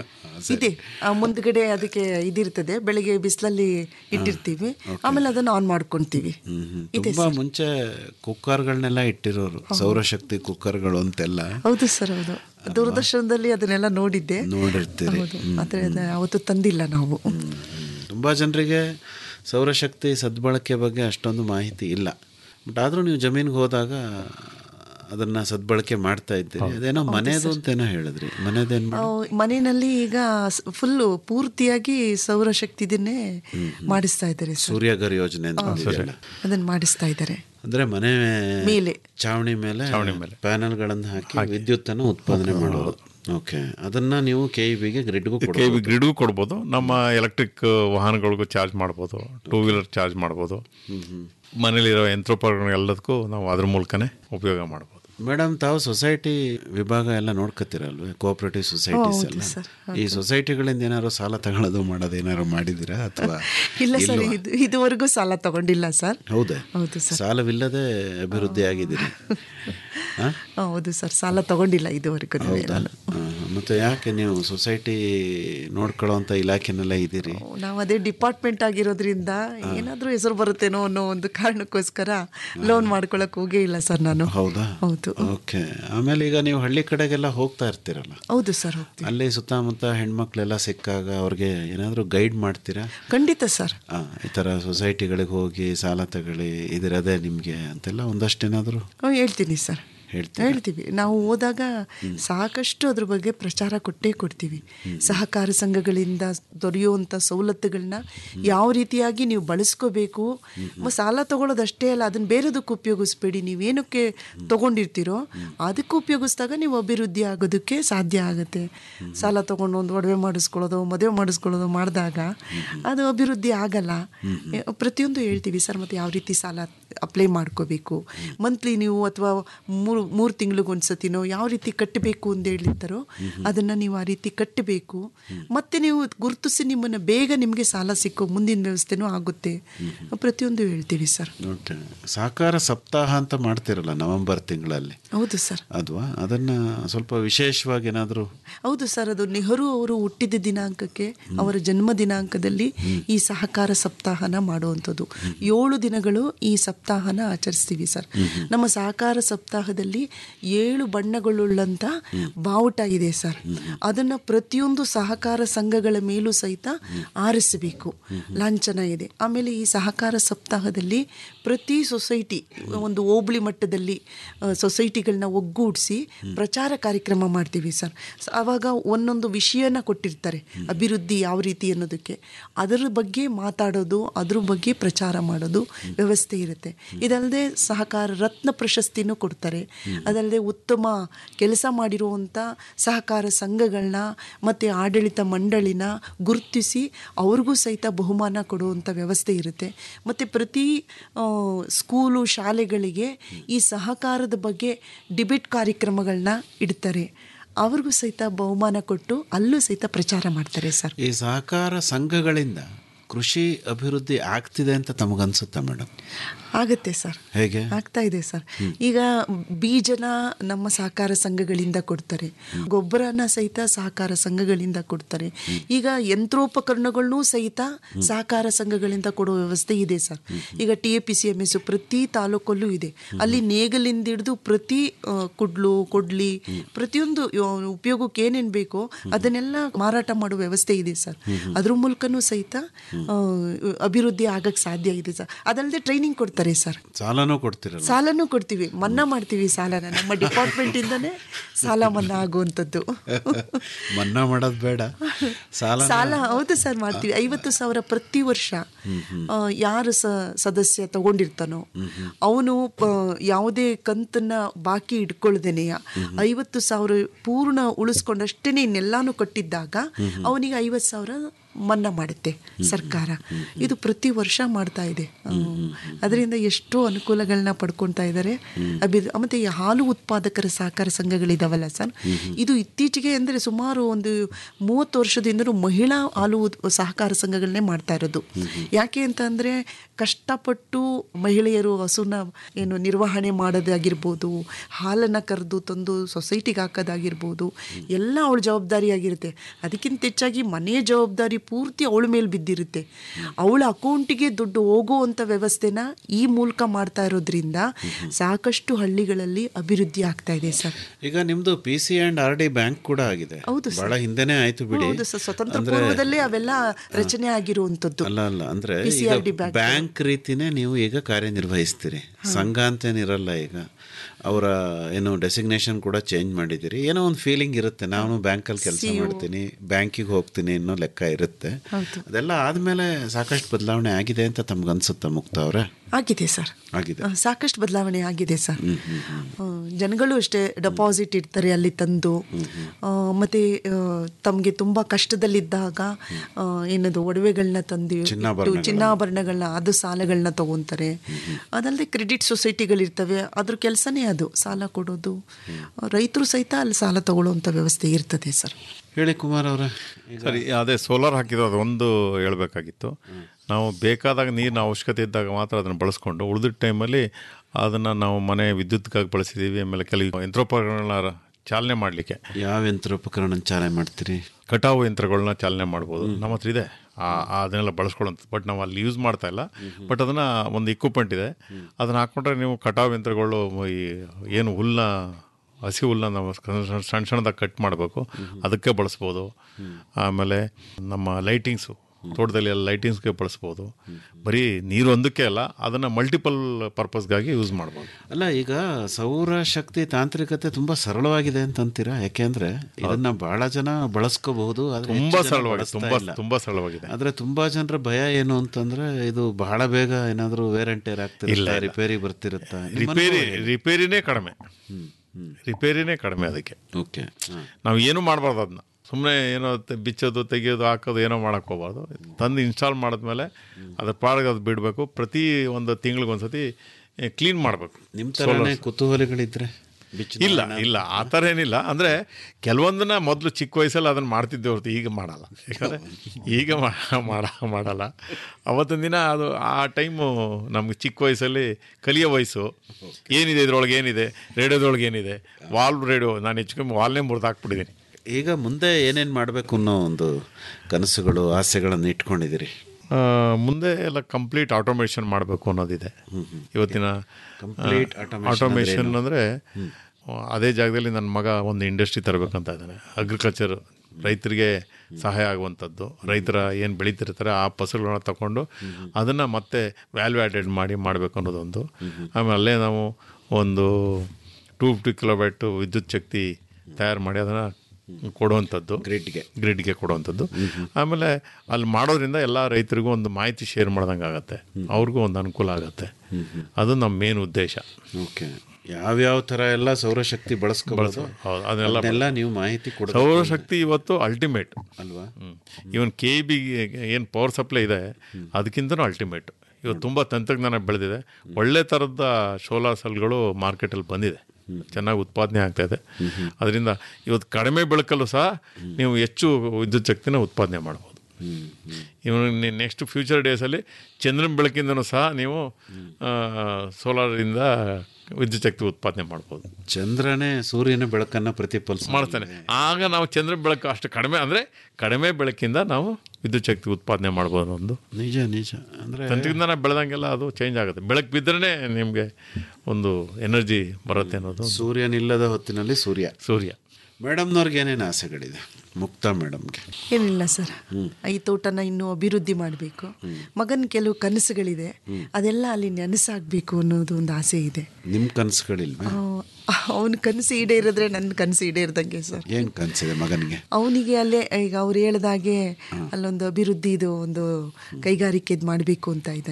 ಇದೆ ಆ, ಮುಂದ್ಗಡೆ ಅದಕ್ಕೆ ಇದಿರ್ತದೆ ಬೆಳಿಗ್ಗೆ ಬಿಸಿಲಲ್ಲಿ ಇಟ್ಟಿರ್ತೀವಿ ಆಮೇಲೆ ಅದನ್ನು ಆನ್ ಮಾಡ್ಕೊಂತೀವಿ ಇದೆ ತುಂಬ ಮುಂಚೆ ಕುಕ್ಕರ್ಗಳನ್ನೆಲ್ಲ ಇಟ್ಟಿರೋರು ಸೌರಶಕ್ತಿ ಕುಕ್ಕರ್ಗಳು ಅಂತೆಲ್ಲ ಹೌದು ಸರ್ ಹೌದು ದೂರದರ್ಶನದಲ್ಲಿ ಅದನ್ನೆಲ್ಲ ನೋಡಿದ್ದೆ ನೋಡಿರ್ತೀರಿ ಹೌದು ಆದರೆ ಅದು ಅವತ್ತು ತಂದಿಲ್ಲ ನಾವು ತುಂಬ ಜನರಿಗೆ ಸೌರಶಕ್ತಿ ಸದ್ಬಳಕೆ ಬಗ್ಗೆ ಅಷ್ಟೊಂದು ಮಾಹಿತಿ ಇಲ್ಲ ಬಟ್ ಆದರೂ ನೀವು ಜಮೀನಿಗೆ ಹೋದಾಗ ಅದನ್ನು ಸದ್ಬಳಕೆ ಮಾಡ್ತಾ ಇದ್ದೀರಿ ಅದೇನೋ ಮನೆಯದು ಅಂತೇನೋ ಹೇಳಿದ್ರಿ ಮನೆದೇನು ಆ, ಮನೆಯಲ್ಲಿ ಈಗ ಫುಲ್ಲು ಪೂರ್ತಿಯಾಗಿ ಸೌರಶಕ್ತಿದನ್ನೇ ಮಾಡಿಸ್ತಾ ಇದ್ದಾರೆ ಸರ್ ಸೂರ್ಯಘರ್ ಯೋಜನೆ ಅಂತ ಬಂದಿದೆಯಲ್ಲ. ಅದನ್ನು ಮಾಡಿಸ್ತಾ ಇದ್ದಾರೆ ಅಂದ್ರೆ ಮನೆ ಮೇಲೆ. ಚಾವಣಿ ಮೇಲೆ ಪ್ಯಾನಲ್ಗಳನ್ನು ಹಾಕಿ ವಿದ್ಯುತ್ತನ್ನು ಉತ್ಪಾದನೆ ಮಾಡೋದು ಓಕೆ ಅದನ್ನ ನೀವು ಕೆ ಇ ಬಿಗೆ ಗ್ರಿಡ್ಗೂ ಕೆ ವಿ ಗ್ರಿಡ್ಗೂ ಕೊಡ್ಬೋದು ನಮ್ಮ ಎಲೆಕ್ಟ್ರಿಕ್ ವಾಹನಗಳಿಗೂ ಚಾರ್ಜ್ ಮಾಡ್ಬೋದು ಟೂ ವೀಲರ್ ಚಾರ್ಜ್ ಮಾಡ್ಬೋದು ಮನೇಲಿರೋ ಯಂತ್ರೋಪಕರಣ ಎಲ್ಲದಕ್ಕೂ ನಾವು ಅದ್ರ ಮೂಲಕನೇ ಉಪಯೋಗ ಮಾಡ್ಬೋದು ಮೇಡಮ್ ತಾವು ಸೊಸೈಟಿ ವಿಭಾಗ ಎಲ್ಲ ನೋಡ್ಕೊತೀರಲ್ವೇ ಕೋಆಪರೇಟಿವ್ ಸೊಸೈಟೀಸ್ ಹೌದು ಎಲ್ಲ ಸರ್, ಈ ಸೊಸೈಟಿಗಳಿಂದ ಏನಾದ್ರು ಸಾಲ ತಗೊಳ್ಳೋದು ಮಾಡೋದು ಏನಾದ್ರು ಮಾಡಿದ್ದೀರಾ ಅಥವಾ ಇಲ್ಲ ಸರ್ ಇಲ್ವಾ? ಇದು ಇದುವರೆಗೂ ಸಾಲ ತಗೊಂಡಿಲ್ಲ ಸರ್ ಹೌದೇ ಹೌದು ಸರ್ ಸಾಲವಿಲ್ಲದೆ ಅಭಿವೃದ್ಧಿ ಆಗಿದ್ದೀರಿ ಹಾ? ಹೌದು ಸರ್ ಸಾಲ ತಗೊಂಡಿಲ್ಲ ಇದುವರೆಗೂ ನಾನು ಆ, ಮತ್ತೆ ಯಾಕೆ ನೀವು ಸೊಸೈಟಿ ನೋಡ್ಕೊಳ್ಳೋಂಥ ಇಲಾಖೆನೆಲ್ಲ ಇದ್ದೀರಿ ನಾವು ಅದೇ ಡಿಪಾರ್ಟ್ಮೆಂಟ್ ಆಗಿರೋದ್ರಿಂದ ಏನಾದರೂ ಹೆಸರು ಬರುತ್ತೇನೋ ಅನ್ನೋ ಒಂದು ಕಾರಣಕ್ಕೋಸ್ಕರ ಲೋನ್ ಮಾಡ್ಕೊಳಕ್ ಹೋಗೇ ಇಲ್ಲ ಸರ್ ನಾನು ಹೌದಾ ಹೌದು ಓಕೆ ಆಮೇಲೆ ಈಗ ನೀವು ಹಳ್ಳಿ ಕಡೆಗೆಲ್ಲ ಹೋಗ್ತಾ ಇರ್ತೀರಲ್ಲ ಹೌದು ಸರ್ ಹೋಗ್ತೀವಿ ಅಲ್ಲಿ ಸುತ್ತಮುತ್ತ ಹೆಣ್ಮಕ್ಳೆಲ್ಲ ಸಿಕ್ಕಾಗ ಅವ್ರಿಗೆ ಏನಾದರೂ ಗೈಡ್ ಮಾಡ್ತೀರಾ ಖಂಡಿತ ಸರ್ ಆ, ಈ ಥರ ಸೊಸೈಟಿಗಳಿಗೆ ಹೋಗಿ ಸಾಲ ತಗೊಳ್ಳಿ ಇದಿರದೇ ನಿಮಗೆ ಅಂತೆಲ್ಲ ಒಂದಷ್ಟೇನಾದರೂ ಹ್ಮ್, ಹೇಳ್ತೀನಿ ಸರ್ ಹೇಳ್ತೀರಾ? ಹೇಳ್ತೀವಿ ನಾವು ಹೋದಾಗ ಸಾಕಷ್ಟು ಅದ್ರ ಬಗ್ಗೆ ಪ್ರಚಾರ ಕೊಟ್ಟೇ ಕೊಡ್ತೀವಿ ಸಹಕಾರ ಸಂಘಗಳಿಂದ ದೊರೆಯುವಂಥ ಸವಲತ್ತುಗಳನ್ನ ಯಾವ ರೀತಿಯಾಗಿ ನೀವು ಬಳಸ್ಕೋಬೇಕು ಮ- ಸಾಲ ತಗೊಳ್ಳೋದಷ್ಟೇ ಅಲ್ಲ ಅದನ್ನ ಬೇರೆದಕ್ಕೆ ಉಪಯೋಗಿಸ್ಬೇಡಿ ನೀವೇನಕ್ಕೆ ತಗೊಂಡಿರ್ತೀರೋ ಅದಕ್ಕೆ ಉಪಯೋಗಿಸಿದಾಗ ನೀವು ಅಭಿವೃದ್ಧಿ ಆಗೋದಕ್ಕೆ ಸಾಧ್ಯ ಆಗುತ್ತೆ ಸಾಲ ತಗೊಂಡು ಒಂದು ಒಡವೆ ಮಾಡಿಸ್ಕೊಳ್ಳೋದು ಮದುವೆ ಮಾಡಿಸ್ಕೊಳ್ಳೋದು ಮಾಡಿದಾಗ ಅದು ಅಭಿವೃದ್ಧಿ ಆಗಲ್ಲ ಎ- ಪ್ರತಿಯೊಂದು ಹೇಳ್ತೀವಿ ಸರ್ ಮತ್ತು ಯಾವ ರೀತಿ ಸಾಲ ಅಪ್ಲೈ ಮಾಡ್ಕೋಬೇಕು ಮಂತ್ಲಿ ನೀವು ಅಥವಾ ಮೂರು ಮೂರು ತಿಂಗಳಿಗೊಂದು ಸತಿನೋ ಯಾವ ರೀತಿ ಕಟ್ಟಬೇಕು ಅಂತ ಹೇಳಿರ್ತಾರೋ ಅದನ್ನು ನೀವು ಆ ರೀತಿ ಕಟ್ಟಬೇಕು ಮತ್ತೆ ನೀವು ಗುರುತಿಸಿ ನಿಮ್ಮನ್ನು ಬೇಗ ನಿಮಗೆ ಸಾಲ ಸಿಕ್ಕೋ ಮುಂದಿನ ವ್ಯವಸ್ಥೆನೂ ಆಗುತ್ತೆ ಪ್ರತಿಯೊಂದು ಹೇಳ್ತೀವಿ ಸರ್ ಓಕೆ ಸಹಕಾರ ಸಪ್ತಾಹ ಅಂತ ಮಾಡ್ತಿರಲ್ಲ ನವೆಂಬರ್ ತಿಂಗಳಲ್ಲಿ ಹೌದು ಸರ್ ಅದ್ವಾ ಅದನ್ನು ಸ್ವಲ್ಪ ವಿಶೇಷವಾಗಿ ಏನಾದರೂ ಹೌದು ಸರ್ ಅದು ನೆಹರು ಅವರು ಹುಟ್ಟಿದ ದಿನಾಂಕಕ್ಕೆ ಅವರ ಜನ್ಮ ದಿನಾಂಕದಲ್ಲಿ ಈ ಸಹಕಾರ ಸಪ್ತಾಹನ ಮಾಡುವಂಥದ್ದು ಏಳು ದಿನಗಳು ಈ ಸಪ್ತಾಹನ ಆಚರಿಸ್ತೀವಿ ಸರ್ ನಮ್ಮ ಸಹಕಾರ ಸಪ್ತಾಹದಲ್ಲಿ ಏಳು ಬಣ್ಣಗಳುಳ್ಳಂಥ ಬಾವುಟ ಇದೆ ಸರ್ ಅದನ್ನು ಪ್ರತಿಯೊಂದು ಸಹಕಾರ ಸಂಘಗಳ ಮೇಲೂ ಸಹಿತ ಆರಿಸಬೇಕು ಲಾಂಛನ ಇದೆ ಆಮೇಲೆ ಈ ಸಹಕಾರ ಸಪ್ತಾಹದಲ್ಲಿ ಪ್ರತಿ ಸೊಸೈಟಿ ಒಂದು ಹೋಬಳಿ ಮಟ್ಟದಲ್ಲಿ ಸೊಸೈಟಿಗಳನ್ನ ಒಗ್ಗೂಡಿಸಿ ಪ್ರಚಾರ ಕಾರ್ಯಕ್ರಮ ಮಾಡ್ತೀವಿ ಸರ್ ಸ- ಆವಾಗ ಒಂದೊಂದು ವಿಷಯನ ಕೊಟ್ಟಿರ್ತಾರೆ ಅಭಿವೃದ್ಧಿ ಯಾವ ರೀತಿ ಅನ್ನೋದಕ್ಕೆ ಅದರ ಬಗ್ಗೆ ಮಾತಾಡೋದು ಅದ್ರ ಬಗ್ಗೆ ಪ್ರಚಾರ ಮಾಡೋದು ವ್ಯವಸ್ಥೆ ಇರುತ್ತೆ ಇದಲ್ಲದೆ ಸಹಕಾರ ರತ್ನ ಪ್ರಶಸ್ತಿನೂ ಕೊಡ್ತಾರೆ ಅದಲ್ಲದೆ ಉತ್ತಮ ಕೆಲಸ ಮಾಡಿರುವಂಥ ಸಹಕಾರ ಸಂಘಗಳನ್ನ ಮತ್ತು ಆಡಳಿತ ಮಂಡಳಿನ ಗುರುತಿಸಿ ಅವ್ರಿಗೂ ಸಹಿತ ಬಹುಮಾನ ಕೊಡುವಂಥ ವ್ಯವಸ್ಥೆ ಇರುತ್ತೆ ಮತ್ತು ಪ್ರತಿ ಆ, ಸ್ಕೂಲು ಶಾಲೆಗಳಿಗೆ ಈ ಸಹಕಾರದ ಬಗ್ಗೆ ಡಿಬೇಟ್ ಕಾರ್ಯಕ್ರಮಗಳನ್ನ ಇಡ್ತಾರೆ ಅವ್ರಿಗೂ ಸಹಿತ ಬಹುಮಾನ ಕೊಟ್ಟು ಅಲ್ಲೂ ಸಹಿತ ಪ್ರಚಾರ ಮಾಡ್ತಾರೆ ಸರ್ ಈ ಸಹಕಾರ ಸಂಘಗಳಿಂದ ಕೃಷಿ ಅಭಿವೃದ್ಧಿ ಆಗ್ತಿದೆ ಅಂತ ತಮಗನ್ಸುತ್ತಾ ಮೇಡಮ್ ಆಗುತ್ತೆ ಸರ್ ಹೇಗೆ ಆಗ್ತಾ ಇದೆ ಸರ್ ಈಗ ಬೀಜನ ನಮ್ಮ ಸಹಕಾರ ಸಂಘಗಳಿಂದ ಕೊಡ್ತಾರೆ ಗೊಬ್ಬರನ ಸಹಿತ ಸಹಕಾರ ಸಂಘಗಳಿಂದ ಕೊಡ್ತಾರೆ ಈಗ ಯಂತ್ರೋಪಕರಣಗಳನ್ನೂ ಸಹಿತ ಸಹಕಾರ ಸಂಘಗಳಿಂದ ಕೊಡೋ ವ್ಯವಸ್ಥೆ ಇದೆ ಸರ್ ಈಗ T A P C M S ಪ್ರತಿ ತಾಲೂಕಲ್ಲೂ ಇದೆ ಅಲ್ಲಿ ನೇಗಲಿಂದ ಹಿಡಿದು ಪ್ರತಿ ಆ, ಕುಡ್ಲು ಕೊಡ್ಲಿ ಪ್ರತಿಯೊಂದು ಆ, ಉಪಯೋಗಕ್ಕೆ ಏನೇನು ಬೇಕೋ ಅದನ್ನೆಲ್ಲ ಮಾರಾಟ ಮಾಡೋ ವ್ಯವಸ್ಥೆ ಇದೆ ಸರ್ ಅದ್ರ ಮೂಲಕನೂ ಸಹಿತ ಆ, ಅಭಿವೃದ್ಧಿ ಆಗಕ್ಕೆ ಸಾಧ್ಯ ಇದೆ ಸರ್ ಅದಲ್ಲದೆ ಟ್ರೈನಿಂಗ್ ಕೊಡ್ತಾರೆ ಸರ್ ಸಾಲನೂ ಕೊಡ್ತಿರಲ್ಲ ಸಾಲನೂ ಕೊಡ್ತೀವಿ ಮನ್ನಾ ಮಾಡ್ತೀವಿ ಸಾಲನ ನಮ್ಮ ಡಿಪಾರ್ಟ್ಮೆಂಟ್ ಇಂದನೇ ಸಾಲ ಮನ್ನಾ ಆಗುವಂಥದ್ದು ಮನ್ನಾ ಮಾಡೋದು ಬೇಡ ಸಾಲ ಸಾಲ ಹೌದು ಸರ್ ಮಾಡ್ತೀವಿ ಐವತ್ತು ಸಾವಿರ ಪ್ರತಿ ವರ್ಷ ಆ, ಯಾರು ಸ ಸದಸ್ಯ ತಗೊಂಡಿರ್ತಾನೋ ಅವನು ಯಾವುದೇ ಕಂತನ್ನ ಬಾಕಿ ಇಟ್ಕೊಳ್ದೇನೆಯ ಐವತ್ತು ಸಾವಿರ ಪೂರ್ಣ ಉಳಿಸ್ಕೊಂಡಷ್ಟೇನೆ ಇನ್ನೆಲ್ಲಾನು ಕಟ್ಟಿದ್ದಾಗ ಅವನಿಗೆ ಐವತ್ತು ಸಾವಿರ ಮನ್ನಾ ಮಾಡುತ್ತೆ ಸರ್ಕಾರ ಇದು ಪ್ರತಿ ವರ್ಷ ಮಾಡ್ತಾ ಇದೆ ಅದರಿಂದ ಎಷ್ಟೋ ಅನುಕೂಲಗಳನ್ನ ಪಡ್ಕೊಳ್ತಾ ಇದ್ದಾರೆ ಅಭಿ ಮತ್ತು ಈ ಹಾಲು ಉತ್ಪಾದಕರ ಸಹಕಾರ ಸಂಘಗಳಿದಾವಲ್ಲ ಸರ್ ಇದು ಇತ್ತೀಚೆಗೆ ಅಂದರೆ ಸುಮಾರು ಒಂದು ಮೂವತ್ತು ವರ್ಷದಿಂದಲೂ ಮಹಿಳಾ ಹಾಲು ಉತ್- ಸಹಕಾರ ಸಂಘಗಳನ್ನೇ ಮಾಡ್ತಾ ಇರೋದು ಯಾಕೆ ಅಂತ ಅಂದರೆ ಕಷ್ಟಪಟ್ಟು ಮಹಿಳೆಯರು ಹಸುನ ಏನು ನಿರ್ವಹಣೆ ಮಾಡೋದಾಗಿರ್ಬೋದು ಹಾಲನ್ನು ಕರೆದು ತಂದು ಸೊಸೈಟಿಗೆ ಹಾಕೋದಾಗಿರ್ಬೋದು ಎಲ್ಲ ಅವಳ ಜವಾಬ್ದಾರಿಯಾಗಿರುತ್ತೆ ಅದಕ್ಕಿಂತ ಹೆಚ್ಚಾಗಿ ಮನೆಯ ಜವಾಬ್ದಾರಿ ಪೂರ್ತಿ ಅವಳ ಮೇಲೆ ಬಿದ್ದಿರುತ್ತೆ ಅವಳ ಅಕೌಂಟಿಗೆ ದುಡ್ಡು ಹೋಗುವಂಥ ವ್ಯವಸ್ಥೆನ ಈ ಮೂಲಕ ಮಾಡ್ತಾ ಇರೋದ್ರಿಂದ ಸಾಕಷ್ಟು ಹಳ್ಳಿಗಳಲ್ಲಿ ಅಭಿವೃದ್ಧಿ ಆಗ್ತಾ ಇದೆ ಸರ್ ಈಗ ನಿಮ್ದು P C and R D bank ಕೂಡ ಆಗಿದೆ ಹೌದು ಸರ್. ಬಹಳ ಹಿಂದೆನೆ ಆಯ್ತು ಬಿಡಿ ಹೌದು ಸರ್ ಸ್ವತಂತ್ರ ಅಂದ್ರೆ ಪೂರ್ವದಲ್ಲೇ ಅವೆಲ್ಲ ರಚನೆ ಆಗಿರುವಂಥದ್ದು ಅಲ್ಲ ಅಲ್ಲ ಅಂದ್ರೆ PCRD ಈಗ ಬ್ಯಾಂಕ್. ಬ್ಯಾಂಕ್ ರೀತಿನೇ ನೀವು ಈಗ ಕಾರ್ಯನಿರ್ವಹಿಸ್ತೀರಿ ಸಂಘ ಅಂತೇನಿರಲ್ಲ ಈಗ ಅವರ ಏನು ಡೆಸಿಗ್ನೇಷನ್ ಕೂಡ ಚೇಂಜ್ ಮಾಡಿದ್ದೀರಿ ಏನೋ ಒಂದು ಫೀಲಿಂಗ್ ಇರುತ್ತೆ ನಾನು ಬ್ಯಾಂಕಲ್ಲಿ ಕೆಲಸ ಮಾಡ್ತೀನಿ ಬ್ಯಾಂಕಿಗೆ ಹೋಗ್ತೀನಿ ಅನ್ನೋ ಲೆಕ್ಕ ಇರುತ್ತೆ ಅದೆಲ್ಲ ಆದಮೇಲೆ ಸಾಕಷ್ಟು ಬದಲಾವಣೆ ಆಗಿದೆ ಅಂತ ತಮ್ಗೆ ಅನ್ಸುತ್ತಾ ಮುಕ್ತ ಅವರೇ ಆಗಿದೆ ಸರ್ ಆಗಿದೆ ಆ, ಸಾಕಷ್ಟು ಬದಲಾವಣೆ ಆಗಿದೆ ಸರ್ ಆ, ಜನಗಳು ಅಷ್ಟೇ ಡೆಪಾಸಿಟ್ ಇಡ್ತಾರೆ ಅಲ್ಲಿ ತಂದು ಆ, ಮತ್ತೆ ತಮಗೆ ತುಂಬ ಕಷ್ಟದಲ್ಲಿದ್ದಾಗ ಆ, ಏನದು ಒಡವೆಗಳನ್ನ ತಂದು ಇಟ್ಟು ಚಿನ್ನಾಭರಣಗಳನ್ನ. ಚಿನ್ನಾಭರಣಗಳನ್ನ ಅದು ಸಾಲಗಳನ್ನ ತಗೊಂತಾರೆ ಅದಲ್ಲದೆ ಕ್ರೆಡಿಟ್ ಸೊಸೈಟಿಗಳಿರ್ತವೆ ಅದ್ರ ಕೆಲಸನೇ ಅದು ಸಾಲ ಕೊಡೋದು ರೈತರು ಸಹಿತ ಅಲ್ಲಿ ಸಾಲ ತಗೊಳ್ಳುವಂಥ ವ್ಯವಸ್ಥೆ ಇರ್ತದೆ ಸರ್ ಹೇಳಿ ಕುಮಾರ್ ಅವರೇ ಸರಿ ಅದೇ ಸೋಲಾರ್ ಹಾಕಿದ್ದು ಅದು ಒಂದು ಹೇಳಬೇಕಾಗಿತ್ತು ನಾವು ಬೇಕಾದಾಗ ನೀರಿನ ಅವಶ್ಯಕತೆ ಇದ್ದಾಗ ಮಾತ್ರ ಅದನ್ನು ಬಳಸ್ಕೊಂಡು ಉಳಿದ ಟೈಮಲ್ಲಿ ಅದನ್ನು ನಾವು ಮನೆ ವಿದ್ಯುತ್ಗಾಗಿ ಬಳಸಿದ್ದೀವಿ ಆಮೇಲೆ ಕೆಲವು ಯಂತ್ರೋಪಕರಣಗಳನ್ನ ಚಾಲನೆ ಮಾಡಲಿಕ್ಕೆ ಯಾವ ಯಂತ್ರೋಪಕರಣ ಚಾಲನೆ ಮಾಡ್ತೀರಿ ಕಟಾವು ಯಂತ್ರಗಳನ್ನ ಚಾಲನೆ ಮಾಡ್ಬೋದು ನಮ್ಮ ಹತ್ರ ಇದೆ ಆ- ಆ ಅದನ್ನೆಲ್ಲ ಬಳಸ್ಕೊಳ್ಳೋಂಥ ಬಟ್ ನಾವು ಅಲ್ಲಿ ಯೂಸ್ ಮಾಡ್ತಾ ಇಲ್ಲ ಬಟ್ ಅದನ್ನು ಒಂದು ಇಕ್ವಿಪ್ಮೆಂಟ್ ಇದೆ ಅದನ್ನು ಹಾಕ್ಕೊಂಡ್ರೆ ನೀವು ಕಟಾವು ಯಂತ್ರಗಳು ಈ ಏನು ಹುಲ್ಲನ್ನ ಹಸಿ ಹುಲ್ಲನ್ನ ನಾವು ಸಣ್ಣ ಸಣ್ಣ ಸಣ್ಣದಾಗಿ ಕಟ್ ಮಾಡಬೇಕು ಅದಕ್ಕೆ ಬಳಸ್ಬೋದು ಆಮೇಲೆ ನಮ್ಮ ಲೈಟಿಂಗ್ಸು ತೋಟದಲ್ಲಿ ಎಲ್ಲ ಲೈಟಿಂಗ್ಸ್ಗೆ ಬಳಸ್ಬೋದು ಬರೀ ನೀರು ಒಂದಕ್ಕೆ ಅಲ್ಲ ಅದನ್ನು ಮಲ್ಟಿಪಲ್ ಪರ್ಪಸ್ಗಾಗಿ ಯೂಸ್ ಮಾಡ್ಬೋದು ಅಲ್ಲ ಈಗ ಸೌರ ಶಕ್ತಿ ತಾಂತ್ರಿಕತೆ ತುಂಬಾ ಸರಳವಾಗಿದೆ ಅಂತ ಅಂತೀರಾ ಯಾಕೆಂದ್ರೆ ಇದನ್ನ ಬಹಳ ಜನ ಬಳಸ್ಕೋಬಹುದು ಆದ್ರೆ ಹೆಚ್ಚು ತುಂಬಾ ಜನ ಸರಳವಾಗಿದೆ ಬಳಸ್ತಾ ತುಂಬಾ ಇಲ್ಲ. ತುಂಬಾ ಸರಳವಾಗಿದೆ ಆದ್ರೆ ತುಂಬಾ ಜನರ ಭಯ ಏನು ಅಂತಂದ್ರೆ ಇದು ಬಹಳ ಬೇಗ ಏನಾದ್ರೂ ವೇರ್ ಅಂಡ್ ಟೇರ್ ಇಲ್ಲ, ಆಗ್ತಿರುತ್ತೆ ಇಲ್ಲ. ರಿಪೇರಿ ಬರ್ತಿರುತ್ತಾ ನಿಮ್ಮ ರಿಪೇರಿ ಅನುಭವ ಏನು? ರಿಪೇರಿನೇ ಕಡಿಮೆ ರಿಪೇರಿನೇ ಕಡಿಮೆ ಅದಕ್ಕೆ ಓಕೆ ನಾವು ಏನೂ ಮಾಡಬಾರ್ದು ಅದನ್ನ ಸುಮ್ಮನೆ ಏನೋ ತೆ- ಬಿಚ್ಚೋದು ತೆಗಿಯೋದು ಹಾಕೋದು ಏನೋ ಮಾಡಕ್ಕೆ ಹೋಗ್ಬಾರ್ದು ತಂದು ಇನ್ಸ್ಟಾಲ್ ಮಾಡಿದ್ಮೇಲೆ ಅದ್ರ ಪಾಡಿಗೆ ಅದು ಬಿಡಬೇಕು ಪ್ರತಿ ಒಂದು ತಿಂಗಳಿಗೊಂದ್ಸತಿ ಕ್ಲೀನ್ ಮಾಡಬೇಕು ನಿಮ್ ತರನೇ ಕುತೂಹಲಿಗಳಿದ್ರೆ ಬಿಚ್ಚು ಇಲ್ಲ ಇಲ್ಲ ಆ ಥರ ಏನಿಲ್ಲ ಅಂದರೆ ಕೆಲವೊಂದನ್ನ ಮೊದಲು ಚಿಕ್ಕ ವಯಸ್ಸಲ್ಲಿ ಅದನ್ನು ಮಾಡ್ತಿದ್ದೆ ಹೊರತು ಈಗ ಮಾಡಲ್ಲ ಯಾಕಂದರೆ ಈಗ ಮಾ- ಮಾಡ ಮಾಡಲ್ಲ ಅವತ್ತಿನ ದಿನ ಅದು ಆ ಟೈಮು ನಮ್ಗೆ ಚಿಕ್ಕ ವಯಸ್ಸಲ್ಲಿ ಕಲಿಯೋ ವಯಸ್ಸು ಏನಿದೆ ಇದ್ರೊಳಗೆ ಏನಿದೆ ರೇಡಿಯೋದೊಳಗೆ ಏನಿದೆ ವಾಲ್ ರೇಡಿಯೋ ನಾನು ಹೆಚ್ಚು ಕಮ್ಮಿ ವಾಲ್ನೇ ಮುರಿದು ಹಾಕ್ಬಿಟ್ಟಿದ್ದೀನಿ ಈಗ ಮುಂದೆ ಏನೇನ್ ಮಾಡ್ಬೇಕು ಅನ್ನೋ ಒಂದು ಕನಸುಗಳು ಆಸೆಗಳನ್ನು ಇಟ್ಕೊಂಡಿದ್ದೀರಿ ಆ, ಮುಂದೆ ಎಲ್ಲ ಕಂಪ್ಲೀಟ್ ಆಟೋಮೇಷನ್ ಮಾಡಬೇಕು ಅನ್ನೋದಿದೆ ಇವತ್ತಿನ Complete automation ಆಟೋಮೇಷನ್ ಅಂದ್ರೆ ಅಂದರೆ ಅದೇ ಜಾಗದಲ್ಲಿ ನನ್ನ ಮಗ ಒಂದು ಇಂಡಸ್ಟ್ರಿ ತರಬೇಕಂತ ಇದ್ದಾನೆ ಅಗ್ರಿಕಲ್ಚರ್ ರೈತರಿಗೆ ಸಹಾಯ ಆಗುವಂಥದ್ದು ರೈತರ ಏನು ಬೆಳೀತಿರ್ತಾರೆ ಆ ಫಸಲುಗಳನ್ನ ತಗೊಂಡು ಅದನ್ನು ಮತ್ತೆ ವ್ಯಾಲ್ಯೂ ಆ್ಯಡೆಡ್ ಮಾಡಿ ಮಾಡಬೇಕು ಅನ್ನೋದೊಂದು ಆಮೇಲೆ ಅಲ್ಲೇ ನಾವು ಒಂದು ಟೂ ಫಿಫ್ಟಿ ಕಿಲೋವ್ಯಾಟ್ ವಿದ್ಯುತ್ ಶಕ್ತಿ ತಯಾರು ಮಾಡಿ ಅದನ್ನು ಕೊಡುವಂಥದ್ದು ಗ್ರಿಡ್ಗೆ ಗ್ರಿಡ್ಗೆ ಕೊಡುವಂಥದ್ದು ಆಮೇಲೆ ಅಲ್ಲಿ ಮಾಡೋದ್ರಿಂದ ಎಲ್ಲ ರೈತರಿಗೂ ಒಂದು ಮಾಹಿತಿ ಶೇರ್ ಮಾಡ್ದಂಗೆ ಆಗುತ್ತೆ ಅವ್ರಿಗೂ ಒಂದು ಅನುಕೂಲ ಆಗುತ್ತೆ ಅದು ನಮ್ಮ ಮೇನ್ ಉದ್ದೇಶ ಓಕೆ ಯಾವ್ಯಾವ ಥರ ಎಲ್ಲ ಸೌರಶಕ್ತಿ ಬಳಸ್ಕೋಬೋದು ಹೌದು, ಅದನ್ನೆಲ್ಲ ಅದನ್ನೆಲ್ಲ ನೀವು ಮಾಹಿತಿ ಕೊಡ ಸೌರಶಕ್ತಿ ಇವತ್ತು ಅಲ್ಟಿಮೇಟ್ ಅಲ್ವಾ ಇವನ್ ಕೆ ಬಿ ಏನು ಪವರ್ ಸಪ್ಲೈ ಇದೆ ಅದಕ್ಕಿಂತನೂ ಅಲ್ಟಿಮೇಟ್ ಇವತ್ತು ತುಂಬ ತಂತ್ರಜ್ಞಾನ ಬೆಳೆದಿದೆ ಒಳ್ಳೆ ಥರದ ಸೋಲಾರ್ ಸೆಲ್ಗಳು ಮಾರ್ಕೆಟಲ್ಲಿ ಬಂದಿದೆ ಚೆನ್ನಾಗಿ ಉತ್ಪಾದನೆ ಆಗ್ತಾ ಇದೆ ಅದರಿಂದ ಇವತ್ತು ಕಡಿಮೆ ಬೆಳಕಲ್ಲೂ ಸಹ ನೀವು ಹೆಚ್ಚು ವಿದ್ಯುತ್ ಶಕ್ತಿನ ಉತ್ಪಾದನೆ ಮಾಡ್ಬೋದು ಇವನು ನೆಕ್ಸ್ಟ್ ಫ್ಯೂಚರ್ ಡೇಸಲ್ಲಿ ಚಂದ್ರನ ಬೆಳಕಿಂದನೂ ಸಹ ನೀವು ಸೋಲಾರಿಂದ ವಿದ್ಯುತ್ ಶಕ್ತಿ ಉತ್ಪಾದನೆ ಮಾಡ್ಬೋದು ಚಂದ್ರನೇ ಸೂರ್ಯನ ಬೆಳಕನ್ನು ಪ್ರತಿಫಲಿಸ ಮಾಡ್ತಾನೆ ಆಗ ನಾವು ಚಂದ್ರ ಬೆಳಕು ಅಷ್ಟು ಕಡಿಮೆ ಅಂದರೆ ಕಡಿಮೆ ಬೆಳಕಿಂದ ನಾವು ವಿದ್ಯುತ್ ಶಕ್ತಿ ಉತ್ಪಾದನೆ ಮಾಡ್ಬೋದು ಒಂದು ನಿಜ ನಿಜ ಅಂದರೆ ತಂತ್ರಜ್ಞಾನ ಬೆಳೆದಂಗೆಲ್ಲ ಅದು ಚೇಂಜ್ ಆಗುತ್ತೆ ಬೆಳಕು ಬಿದ್ದರೆ ನಿಮಗೆ ಒಂದು ಎನರ್ಜಿ ಬರುತ್ತೆ ಅನ್ನೋದು ಸೂರ್ಯನಿಲ್ಲದ ಹೊತ್ತಿನಲ್ಲಿ ಸೂರ್ಯ ಸೂರ್ಯ ಮೇಡಮ್ನವ್ರಿಗೆ ಏನೇನು ಆಸೆಗಳಿದೆ ಮುಕ್ತಾ ಮೇಡಮ್ಗೆ ಏನಿಲ್ಲ ಸರ್ ಈ ತೋಟನ ಇನ್ನೂ ಅಭಿವೃದ್ಧಿ ಮಾಡಬೇಕು ಮಗನ ಕೆಲವು ಕನಸುಗಳಿದೆ ಅದೆಲ್ಲ ಅಲ್ಲಿ ನೆನಸಾಗಬೇಕು ಅನ್ನೋದು ಒಂದು ಆಸೆ ಇದೆ ನಿಮ್ಮ ಕನಸುಗಳಿಲ್ವೇ ಅವನ ಕನಸು ಈಡೇರಿದ್ರೆ ನನ್ನ ಕನಸು ಈಡೇರ್ದಂಗೆ ಸರ್ ಏನು ಕನಸಿದೆ ಮಗನಿಗೆ ಅವನಿಗೆ ಅಲ್ಲೇ ಈಗ ಅವ್ರು ಹೇಳ್ದಾಗೆ ಅಲ್ಲೊಂದು ಅಭಿವೃದ್ಧಿದು ಒಂದು ಕೈಗಾರಿಕೆದು ಮಾಡಬೇಕು ಅಂತ ಇದ್ದಾನೆ